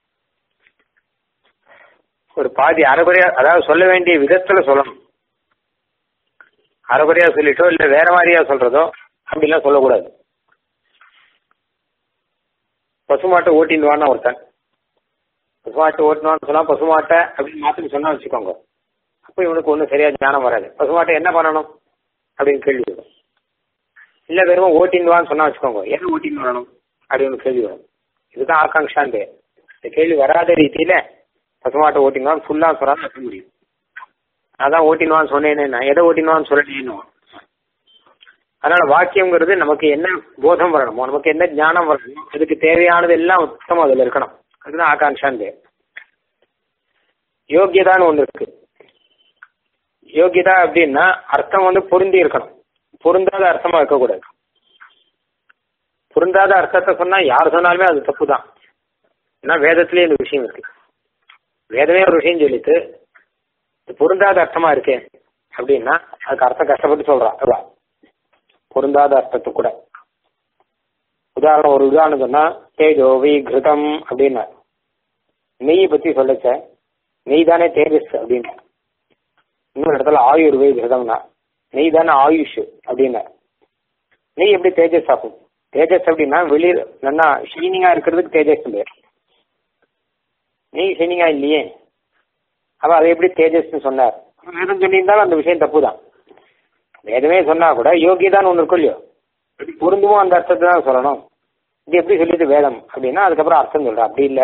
ஒரு பாதி அரைகுறையா அதாவது சொல்ல வேண்டிய விதத்துல சொல்லணும் அரைகுறையா சொல்லிட்டோ இல்ல வேற மாதிரியா சொல்றதோ அப்படிலாம் சொல்லக்கூடாது பசுமாட்டை ஓட்டின்னு வானா ஒருத்தன் பசுமாட்டை ஓட்டணும்னு சொன்னா பசுமாட்டை அப்படின்னு மாத்தி சொன்னா வச்சுக்கோங்க அப்போ இவனுக்கு ஒன்றும் சரியா ஞானம் வராது பசுமாட்டை என்ன பண்ணணும் அப்படின்னு கேள்வி வரும் இல்ல வெறும் ஓட்டின்னு வான்னு சொன்னா வச்சுக்கோங்க என்ன ஓட்டின்னு வரணும் அப்படின்னு கேள்வி வரும் இதுதான் ஆகாங்ஷான் இந்த கேள்வி வராத ரீதியில பசுமாட்டை ஓட்டின்னு ஃபுல்லா சொல்லாம வைக்க முடியும் அதான் ஓட்டினுவான்னு சொன்னேன்னு நான் எதை ஓட்டினுவான்னு சொல்லலேன்னு அதனால வாக்கியம்ங்கிறது நமக்கு என்ன போதம் வரணுமோ நமக்கு என்ன ஞானம் வரணும் அதுக்கு தேவையானது எல்லாம் உத்தமம் அதுல இருக்கணும் அதுதான் ஆகாங்ஷான் பேர் யோகியதான்னு ஒண்ணு இருக்கு யோகியதா அப்படின்னா அர்த்தம் வந்து பொருந்தி இருக்கணும் பொருந்தாத அர்த்தமா இருக்கக்கூடாது பொருந்தாத அர்த்தத்தை சொன்னா யார் சொன்னாலுமே அது தப்பு தான் ஏன்னா வேதத்திலேயே இந்த விஷயம் இருக்கு வேதமே ஒரு விஷயம் சொல்லிட்டு இது பொருந்தாத அர்த்தமா இருக்கே அப்படின்னா அதுக்கு அர்த்தம் கஷ்டப்பட்டு சொல்றா அவ பொருந்தாத அர்த்தத்தை கூட உதாரணம் ஒரு உதாரணம் சொன்னா தேஜோவி கிருதம் அப்படின்னா நெய் பத்தி சொல்லச்ச நெய் தானே தேஜஸ் அப்படின்னு இன்னொரு இடத்துல ஆயுர்வே கிருதம்னா நெய் தானே ஆயுஷ் அப்படின்னா நெய் எப்படி தேஜஸ் ஆகும் தேஜஸ் அப்படின்னா வெளியில் நல்லா ஷீனிங்கா இருக்கிறதுக்கு தேஜஸ் பேர் நெய் ஷீனிங்கா இல்லையே அப்ப அதை எப்படி தேஜஸ்னு சொன்னார் வேதம் சொல்லியிருந்தாலும் அந்த விஷயம் தப்பு தான் வேதமே சொன்னா கூட யோகியதான் ஒன்று இருக்கும் இல்லையோ பொருந்துமோ அந்த அர்த்தத்தை தான் சொல்லணும் இது எப்படி சொல்லிட்டு வேதம் அப்படின்னா அதுக்கப்புறம் அர்த்தம் சொல்ற அப்படி இல்ல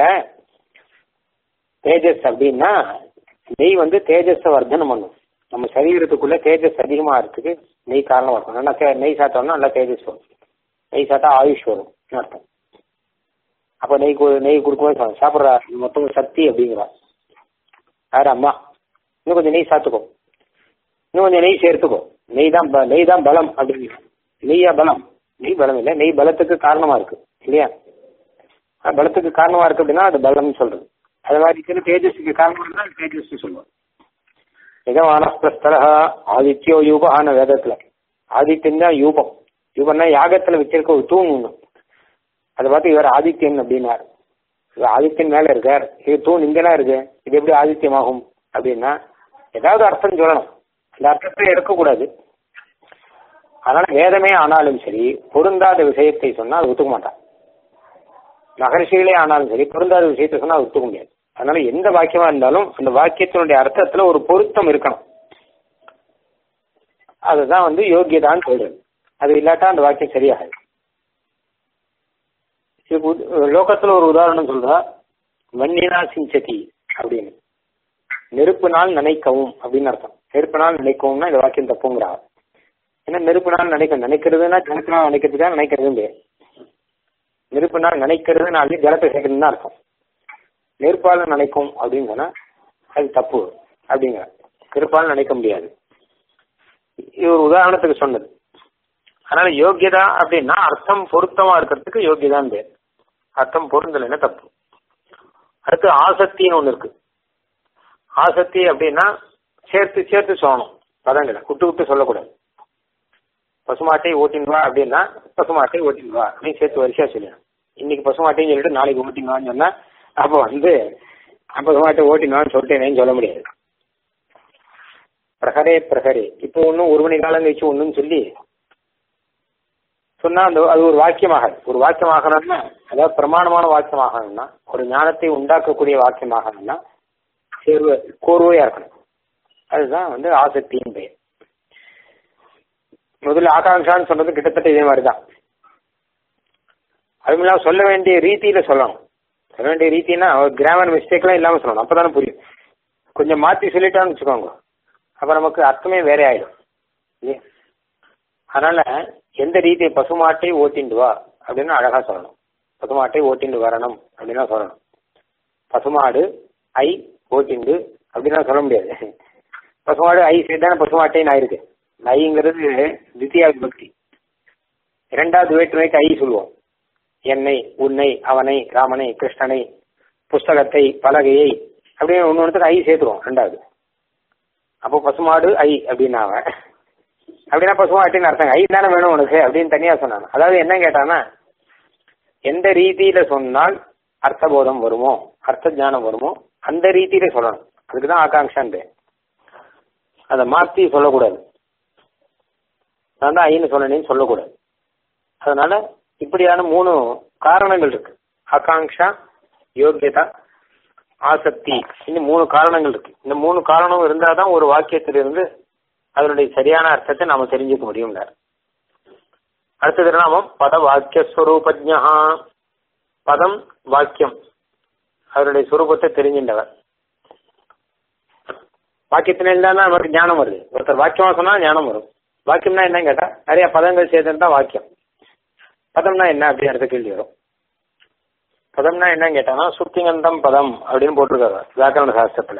தேஜஸ் அப்படின்னா நெய் வந்து தேஜஸ வர்த்தனம் பண்ணும் நம்ம சரீரத்துக்குள்ள தேஜஸ் அதிகமா இருக்கு நெய் காரணம் இருக்கும் நல்லா தே- நெய் சாப்பிட்டோம்னா நல்லா தேஜஸ் வரும் நெய் சாப்பிட்டா ஆயுஷ் வரும் அர்த்தம் அப்ப நெய் கு- நெய் கொடுக்கும்போது சொல்றோம், சாப்பிட்றா இது மொத்தம் சக்தி அப்படிங்கிறா யாரு அம்மா இன்னும் கொஞ்சம் நெய் சாத்துக்கோ இன்னும் கொஞ்சம் நெய் சேர்த்துக்கோ நெய் தான் ப- நெய் தான் பலம் அப்படிங்கிற நெய்யா பலம் நெய் பலம் இல்லை நெய் பலத்துக்கு காரணமா இருக்கு இல்லையா அஹ் பலத்துக்கு காரணமா இருக்கு அப்படின்னா அது பலம்னு சொல்றது அது மாதிரி இருக்கிற தேஜஸுக்கு காரணமா இருந்தா அது தேஜஸ் சொல்லுவோம் எதவானஸ்தல ஆதித்யோ யூபான வேதத்துல ஆதித்யன் தான் யூபம் யூபம்னா யாகத்துல வச்சிருக்க ஒரு தூண் ஒண்ணு அதை பார்த்து இவர் ஆதித்யன் அப்படின்னார் இவர் ஆதித்யன் மேல இருக்கார் இது தூண் இங்கெல்லாம் இருக்கு இது எப்படி ஆதித்யமாகும் அப்படின்னா ஏதாவது அர்த்தம் சொல்லணும் அந்த அர்த்தத்தை எடுக்கக்கூடாது அதனால வேதமே ஆனாலும் சரி பொருந்தாத விஷயத்தை சொன்னா அது ஒத்துக்க மாட்டான் மகர்ஷிகளே ஆனாலும் சரி பொருந்தாத விஷயத்தை சொன்னா அது ஒத்துக்க முடியாது அதனால எந்த வாக்கியமா இருந்தாலும் அந்த வாக்கியத்தினுடைய அர்த்தத்துல ஒரு பொருத்தம் இருக்கணும் அதுதான் வந்து யோகியதான்னு சொல்றது அது இல்லாட்டா அந்த வாக்கியம் சரியாகாது இதுக்கு உத- லோகத்துல ஒரு உதாரணம் சொல்றா வன்னினா சிஞ்சதி அப்படின்னு நெருப்பினால் நினைக்கவும் அப்படின்னு அர்த்தம் நெருப்பினால் நினைக்கவும்னா இந்த வாக்கியம் தப்புங்கிறா ஏன்னா நெருப்பினால் நினைக்க நினைக்கிறதுனா ஜலத்தினால் நினைக்கிறதுக்காக நினைக்கிறது பேர் நெருப்பினால் நினைக்கிறதுனாலே ஜலத்தை சேர்க்கணும் தான் அர்த்தம் நெருப்பால நினைக்கும் அப்படின்னு சொன்னா அது தப்பு அப்படிங்கிற நெருப்பால் நினைக்க முடியாது இது ஒரு உதாரணத்துக்கு சொன்னது அதனால யோகியதா அப்படின்னா அர்த்தம் பொருத்தமா இருக்கிறதுக்கு யோகியதான் பேர் அர்த்தம் பொருந்தலைன்னா தப்பு அடுத்து ஆசக்தின்னு ஒண்ணு இருக்கு ஆசக்தி அப்படின்னா சேர்த்து சேர்த்து சொல்லணும் பதங்களை விட்டு விட்டு சொல்லக்கூடாது பசுமாட்டை ஓட்டின்னு வா அப்படின்னா பசுமாட்டை ஓட்டின்னு வா அப்படின்னு சேர்த்து வரிசையா சொல்லணும் இன்னைக்கு பசுமாட்டையும் சொல்லிட்டு நாளைக்கு ஓட்டின்னு வான்னு சொன்னா அப்போ வந்து நான் பசுமாட்டை ஓட்டின்னு வான்னு சொல்லிட்டேனேன்னு சொல்ல முடியாது பிரகரே பிரகரே இப்போ ஒன்றும் ஒரு மணி காலம் கழிச்சு ஒன்றுன்னு சொல்லி சொன்னா அந்த அது ஒரு வாக்கியமாகாது ஒரு வாக்கியமாகணும்னா அதாவது பிரமாணமான வாக்கியமாகணும்னா ஒரு ஞானத்தை உண்டாக்கக்கூடிய வாக்கியமாகணும்னா சேர்வ கோர்வையா இருக்கணும் அதுதான் வந்து ஆசக்தியின் பெயர் முதல்ல ஆகாங்கான்னு சொன்னது கிட்டத்தட்ட இதே மாதிரிதான் அதுமில்லாம சொல்ல வேண்டிய ரீதியில சொல்லணும் சொல்ல வேண்டிய ரீதினா கிராமர் மிஸ்டேக்லாம் இல்லாம சொல்லணும் அப்பதானே புரியும் கொஞ்சம் மாத்தி சொல்லிட்டான்னு வச்சுக்கோங்க அப்ப நமக்கு அர்த்தமே வேற ஆயிடும் இல்லையா அதனால எந்த ரீதியை பசுமாட்டை ஓட்டிண்டு வா அப்படின்னு அழகா சொல்லணும் பசுமாட்டை ஓட்டிண்டு வரணும் அப்படின்னா சொல்லணும் பசுமாடு ஐ ஓட்டிண்டு அப்படின்னா சொல்ல முடியாது பசுமாடு ஐ சேர்த்தானே பசுமாட்டைன்னு ஆயிருக்கு ஐங்கிறது தித்தியா விபக்தி இரண்டாவது வேற்றுமைக்கு ஐ சொல்லுவோம் என்னை உன்னை அவனை ராமனை கிருஷ்ணனை புஸ்தகத்தை பலகையை அப்படின்னு ஒன்று ஒன்றுத்துக்கு ஐ சேர்த்துருவோம் ரெண்டாவது அப்போ பசுமாடு ஐ அப்படின்னா அவன் அப்படின்னா பசுமாட்டின்னு அர்த்தம் ஐ தானே வேணும் உனக்கு அப்படின்னு தனியா சொன்னாங்க அதாவது என்ன கேட்டானா எந்த ரீதியில சொன்னால் அர்த்தபோதம் வருமோ அர்த்த ஞானம் வருமோ அந்த ரீதியில சொல்லணும் அதுக்குதான் ஆகாங்ஷான் பேர் அதை மாத்தி சொல்லக்கூடாது நான் தான் ஐன்னு சொன்னேன்னு சொல்லக்கூடாது அதனால இப்படியான மூணு காரணங்கள் இருக்கு ஆகாங்ஷா யோக்கியதா ஆசக்தி இன்னும் மூணு காரணங்கள் இருக்கு இந்த மூணு காரணம் இருந்தாதான் ஒரு வாக்கியத்திலிருந்து அதனுடைய சரியான அர்த்தத்தை நாம தெரிஞ்சுக்க முடியும் அடுத்தது நாமம் பத வாக்கிய ஸ்வரூபஜா பதம் வாக்கியம் அதனுடைய சுரூபத்தை தெரிஞ்சின்றவர் வாக்கியத்தின இருந்தா நமக்கு ஞானம் வருது ஒருத்தர் வாக்கியமா சொன்னா ஞானம் வரும் வாக்கியம்னா என்னன்னு கேட்டா நிறைய பதங்கள் சேர்ந்தது தான் வாக்கியம் பதம்னா என்ன அப்படி அடுத்த கேள்வி வரும் பதம்னா என்னன்னு கேட்டானா சுத்திகந்தம் பதம் அப்படின்னு போட்டிருக்காரு வியாக்கரண சாஸ்திரத்துல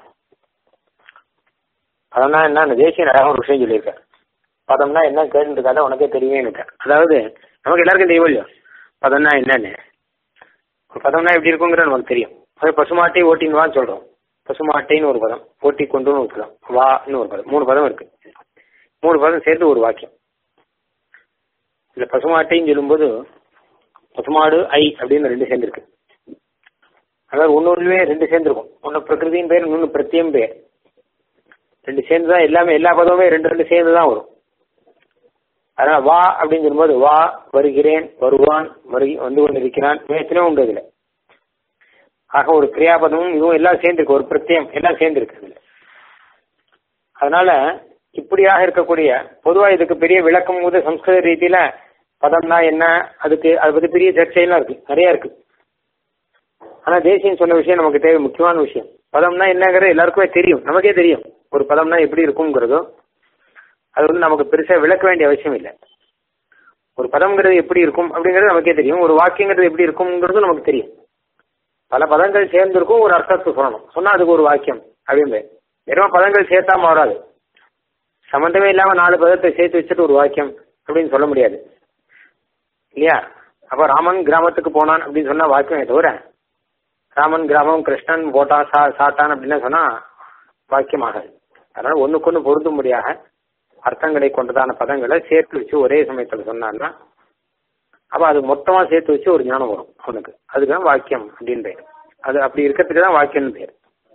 பதம்னா என்ன தேசிய அழகாக ஒரு விஷயம் சொல்லியிருக்காரு பதம்னா என்ன கேட்டுருக்காத உனக்கே தெரியுமே இருக்கேன் அதாவது நமக்கு எல்லாருக்கும் தெரியும் இல்லையோ பதம்னா என்னன்னு ஒரு பதம்னா எப்படி இருக்குங்கிறது நமக்கு தெரியும் அது பசுமாட்டை ஓட்டின்னு வான்னு சொல்றோம் பசுமாட்டைன்னு ஒரு பதம் ஓட்டி கொண்டுன்னு ஒரு பதம் வான்னு ஒரு பதம் மூணு பதம் இருக்கு மூணு பதம் சேர்த்து ஒரு வாக்கியம் இந்த பசுமாட்டைன்னு சொல்லும்போது பசுமாடு ஐ அப்படின்னு ரெண்டு சேர்ந்துருக்கு அதாவது ஒன்னொன்றுவே ரெண்டு சேர்ந்துருக்கும் ஒன்னு பிரகிருதியின் பேர் இன்னொன்று பிரத்தியம் பேர் ரெண்டு சேர்ந்து தான் எல்லாமே எல்லா பதமுமே ரெண்டு ரெண்டு சேர்ந்து தான் வரும் அதனால வா அப்படின்னு சொல்லும்போது வா வருகிறேன் வருவான் வரு வந்து கொண்டு இருக்கிறான் எத்தனையோ உண்டு இதுல ஆக ஒரு கிரியாபதமும் இதுவும் எல்லாம் சேர்ந்திருக்கு ஒரு பிரத்தியம் எல்லாம் சேர்ந்திருக்கு இதுல அதனால இப்படியாக இருக்கக்கூடிய பொதுவா இதுக்கு பெரிய விளக்கம் போது சம்ஸ்கிருத ரீதியில பதம்னா என்ன அதுக்கு அதை பத்தி பெரிய சர்ச்சையெல்லாம் இருக்கு நிறைய இருக்கு ஆனா தேசியம் சொன்ன விஷயம் நமக்கு தேவை முக்கியமான விஷயம் பதம்னா என்னங்கிறது எல்லாருக்குமே தெரியும் நமக்கே தெரியும் ஒரு பதம்னா எப்படி இருக்குங்கிறதோ அது வந்து நமக்கு பெருசா விளக்க வேண்டிய அவசியம் இல்லை ஒரு பதம்ங்கிறது எப்படி இருக்கும் அப்படிங்கிறது நமக்கே தெரியும் ஒரு வாக்கியங்கிறது எப்படி இருக்குங்கிறது நமக்கு தெரியும் பல பதங்கள் சேர்ந்திருக்கும் ஒரு அர்த்தத்தை சொல்லணும் சொன்னா அதுக்கு ஒரு வாக்கியம் அப்படின்னு வெறும் பதங்கள் சேர்த்தாம வராது சம்பந்தமே இல்லாம நாலு பதத்தை சேர்த்து வச்சுட்டு ஒரு வாக்கியம் அப்படின்னு சொல்ல முடியாது இல்லையா அப்ப ராமன் கிராமத்துக்கு போனான் அப்படின்னு சொன்னா வாக்கியம் தவிர ராமன் கிராமம் கிருஷ்ணன் போட்டான் சா சாட்டான் அப்படின்னு சொன்னா வாக்கியமாகாது அதனால ஒண்ணுக்கொன்னு பொருந்தும்படியாக அர்த்தங்களை கொண்டதான பதங்களை சேர்த்து வச்சு ஒரே சமயத்துல சொன்னான்னா அப்ப அது மொத்தமா சேர்த்து வச்சு ஒரு ஞானம் வரும் அவனுக்கு அதுதான் வாக்கியம் அப்படின்னு பேர் அது அப்படி இருக்கிறதுக்கு தான் வாக்கியம்னு பேர்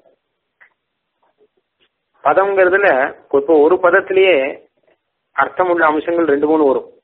பதம்ங்கிறதுல இப்போ ஒரு பதத்திலேயே அர்த்தம் உள்ள அம்சங்கள் ரெண்டு மூணு வரும்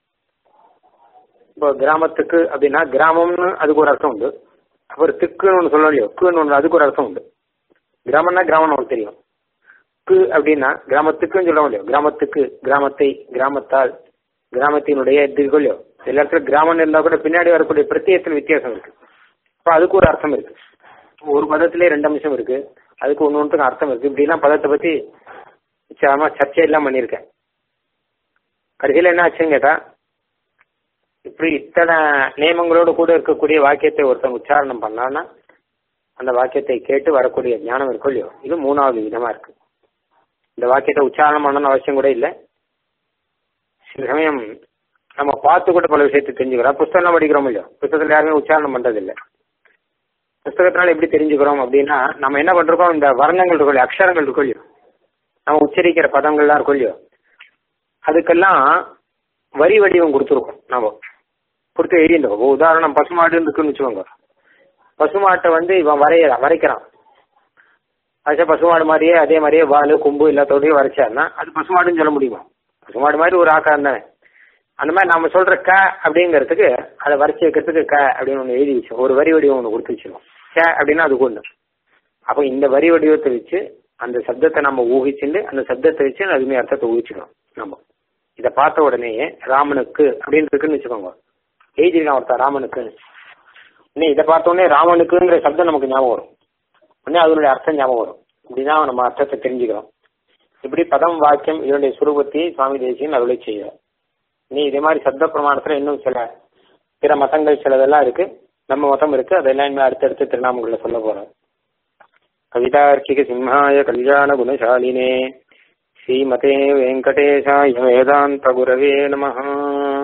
இப்போ கிராமத்துக்கு அப்படின்னா கிராமம்னு அதுக்கு ஒரு அர்த்தம் உண்டு அப்புறம் திக்குன்னு ஒன்று சொல்ல இல்லையோ குன்னு ஒன்று அதுக்கு ஒரு அர்த்தம் உண்டு கிராமம்னா கிராமம் நமக்கு தெரியும் கு அப்படின்னா கிராமத்துக்குன்னு சொல்ல முடியும் கிராமத்துக்கு கிராமத்தை கிராமத்தால் கிராமத்தினுடைய இதுகள் இல்லையோ எல்லா இடத்துல கிராமம் இருந்தா கூட பின்னாடி வரக்கூடிய பிரத்யேகத்தில் வித்தியாசம் இருக்கு அப்போ அதுக்கு ஒரு அர்த்தம் இருக்கு ஒரு பதத்திலே ரெண்டு அம்சம் இருக்கு அதுக்கு ஒன்று ஒன்றுக்கு அர்த்தம் இருக்கு இப்படிலாம் பதத்தை பத்தி நிச்சயமா சர்ச்சையெல்லாம் பண்ணியிருக்கேன் கடைசியில் என்ன ஆச்சுன்னு கேட்டா இப்படி இத்தனை நியமங்களோடு கூட இருக்கக்கூடிய வாக்கியத்தை ஒருத்தன் உச்சாரணம் பண்ணான்னா அந்த வாக்கியத்தை கேட்டு வரக்கூடிய ஞானம் இருக்கும் இல்லையோ இது மூணாவது விதமா இருக்கு இந்த வாக்கியத்தை உச்சாரணம் பண்ணணும்னு அவசியம் கூட இல்லை சில சமயம் நம்ம பார்த்து கூட பல விஷயத்தை தெரிஞ்சுக்கிறோம் புஸ்தகம் படிக்கிறோம் இல்லையோ புத்தகத்தில் யாருமே உச்சாரணம் பண்றது இல்லை புஸ்தகத்தினால எப்படி தெரிஞ்சுக்கிறோம் அப்படின்னா நம்ம என்ன பண்றோம் இந்த வர்ணங்கள் இருக்கும் இல்லையோ அக்ஷரங்கள் இருக்கும் இல்லையோ நம்ம உச்சரிக்கிற பதங்கள்லாம் இருக்கும் இல்லையோ அதுக்கெல்லாம் வரி வடிவம் கொடுத்துருக்கோம் நம்ம கொடுத்து எழுதிருந்தோம் உதாரணம் பசுமாடுன்னு இருக்குன்னு வச்சுக்கோங்க பசுமாட்டை வந்து இவன் வரைய வரைக்கிறான் அது பசுமாடு மாதிரியே அதே மாதிரியே வால் கொம்பு எல்லாத்தோடையும் வரைச்சாருன்னா அது பசுமாடுன்னு சொல்ல முடியுமா பசுமாடு மாதிரி ஒரு ஆக்காரம் தானே அந்த மாதிரி நம்ம சொல்ற க அப்படிங்கிறதுக்கு அதை வரைச்சி வைக்கிறதுக்கு க அப்படின்னு ஒன்று எழுதி வச்சோம் ஒரு வரி வடிவம் ஒன்று கொடுத்து வச்சிருக்கோம் க அப்படின்னா அதுக்கு ஒன்று அப்போ இந்த வரி வடிவத்தை வச்சு அந்த சப்தத்தை நம்ம ஊகிச்சுட்டு அந்த சப்தத்தை வச்சு அதுமே அர்த்தத்தை ஊகிச்சுக்கணும் நம்ம இதை பார்த்த உடனேயே ராமனுக்கு அப்படின்னு இருக்குன்னு வச்சுக்கோங்க எழுதிருக்கான் ஒருத்தர் ராமனுக்கு இன்னும் இதை பார்த்த உடனே ராமனுக்குங்கிற சப்தம் நமக்கு ஞாபகம் வரும் உடனே அதனுடைய அர்த்தம் ஞாபகம் வரும் இப்படிதான் நம்ம அர்த்தத்தை தெரிஞ்சுக்கிறோம் இப்படி பதம் வாக்கியம் இதனுடைய சுரூபத்தை சுவாமி தேசியன் அருளை செய்கிறார் நீ இதே மாதிரி சப்த பிரமாணத்துல இன்னும் சில பிற மதங்கள் சிலதெல்லாம் இருக்கு நம்ம மதம் இருக்கு அதெல்லாம் இன்னும் அடுத்தடுத்து திருநாமங்களில் சொல்ல போறோம் கவிதார்க்கிக சிம்ஹாய கல்யாண குணசாலினே ஸ்ரீமதே வெங்கடேஷாய வேதாந்த குரவே நமஹா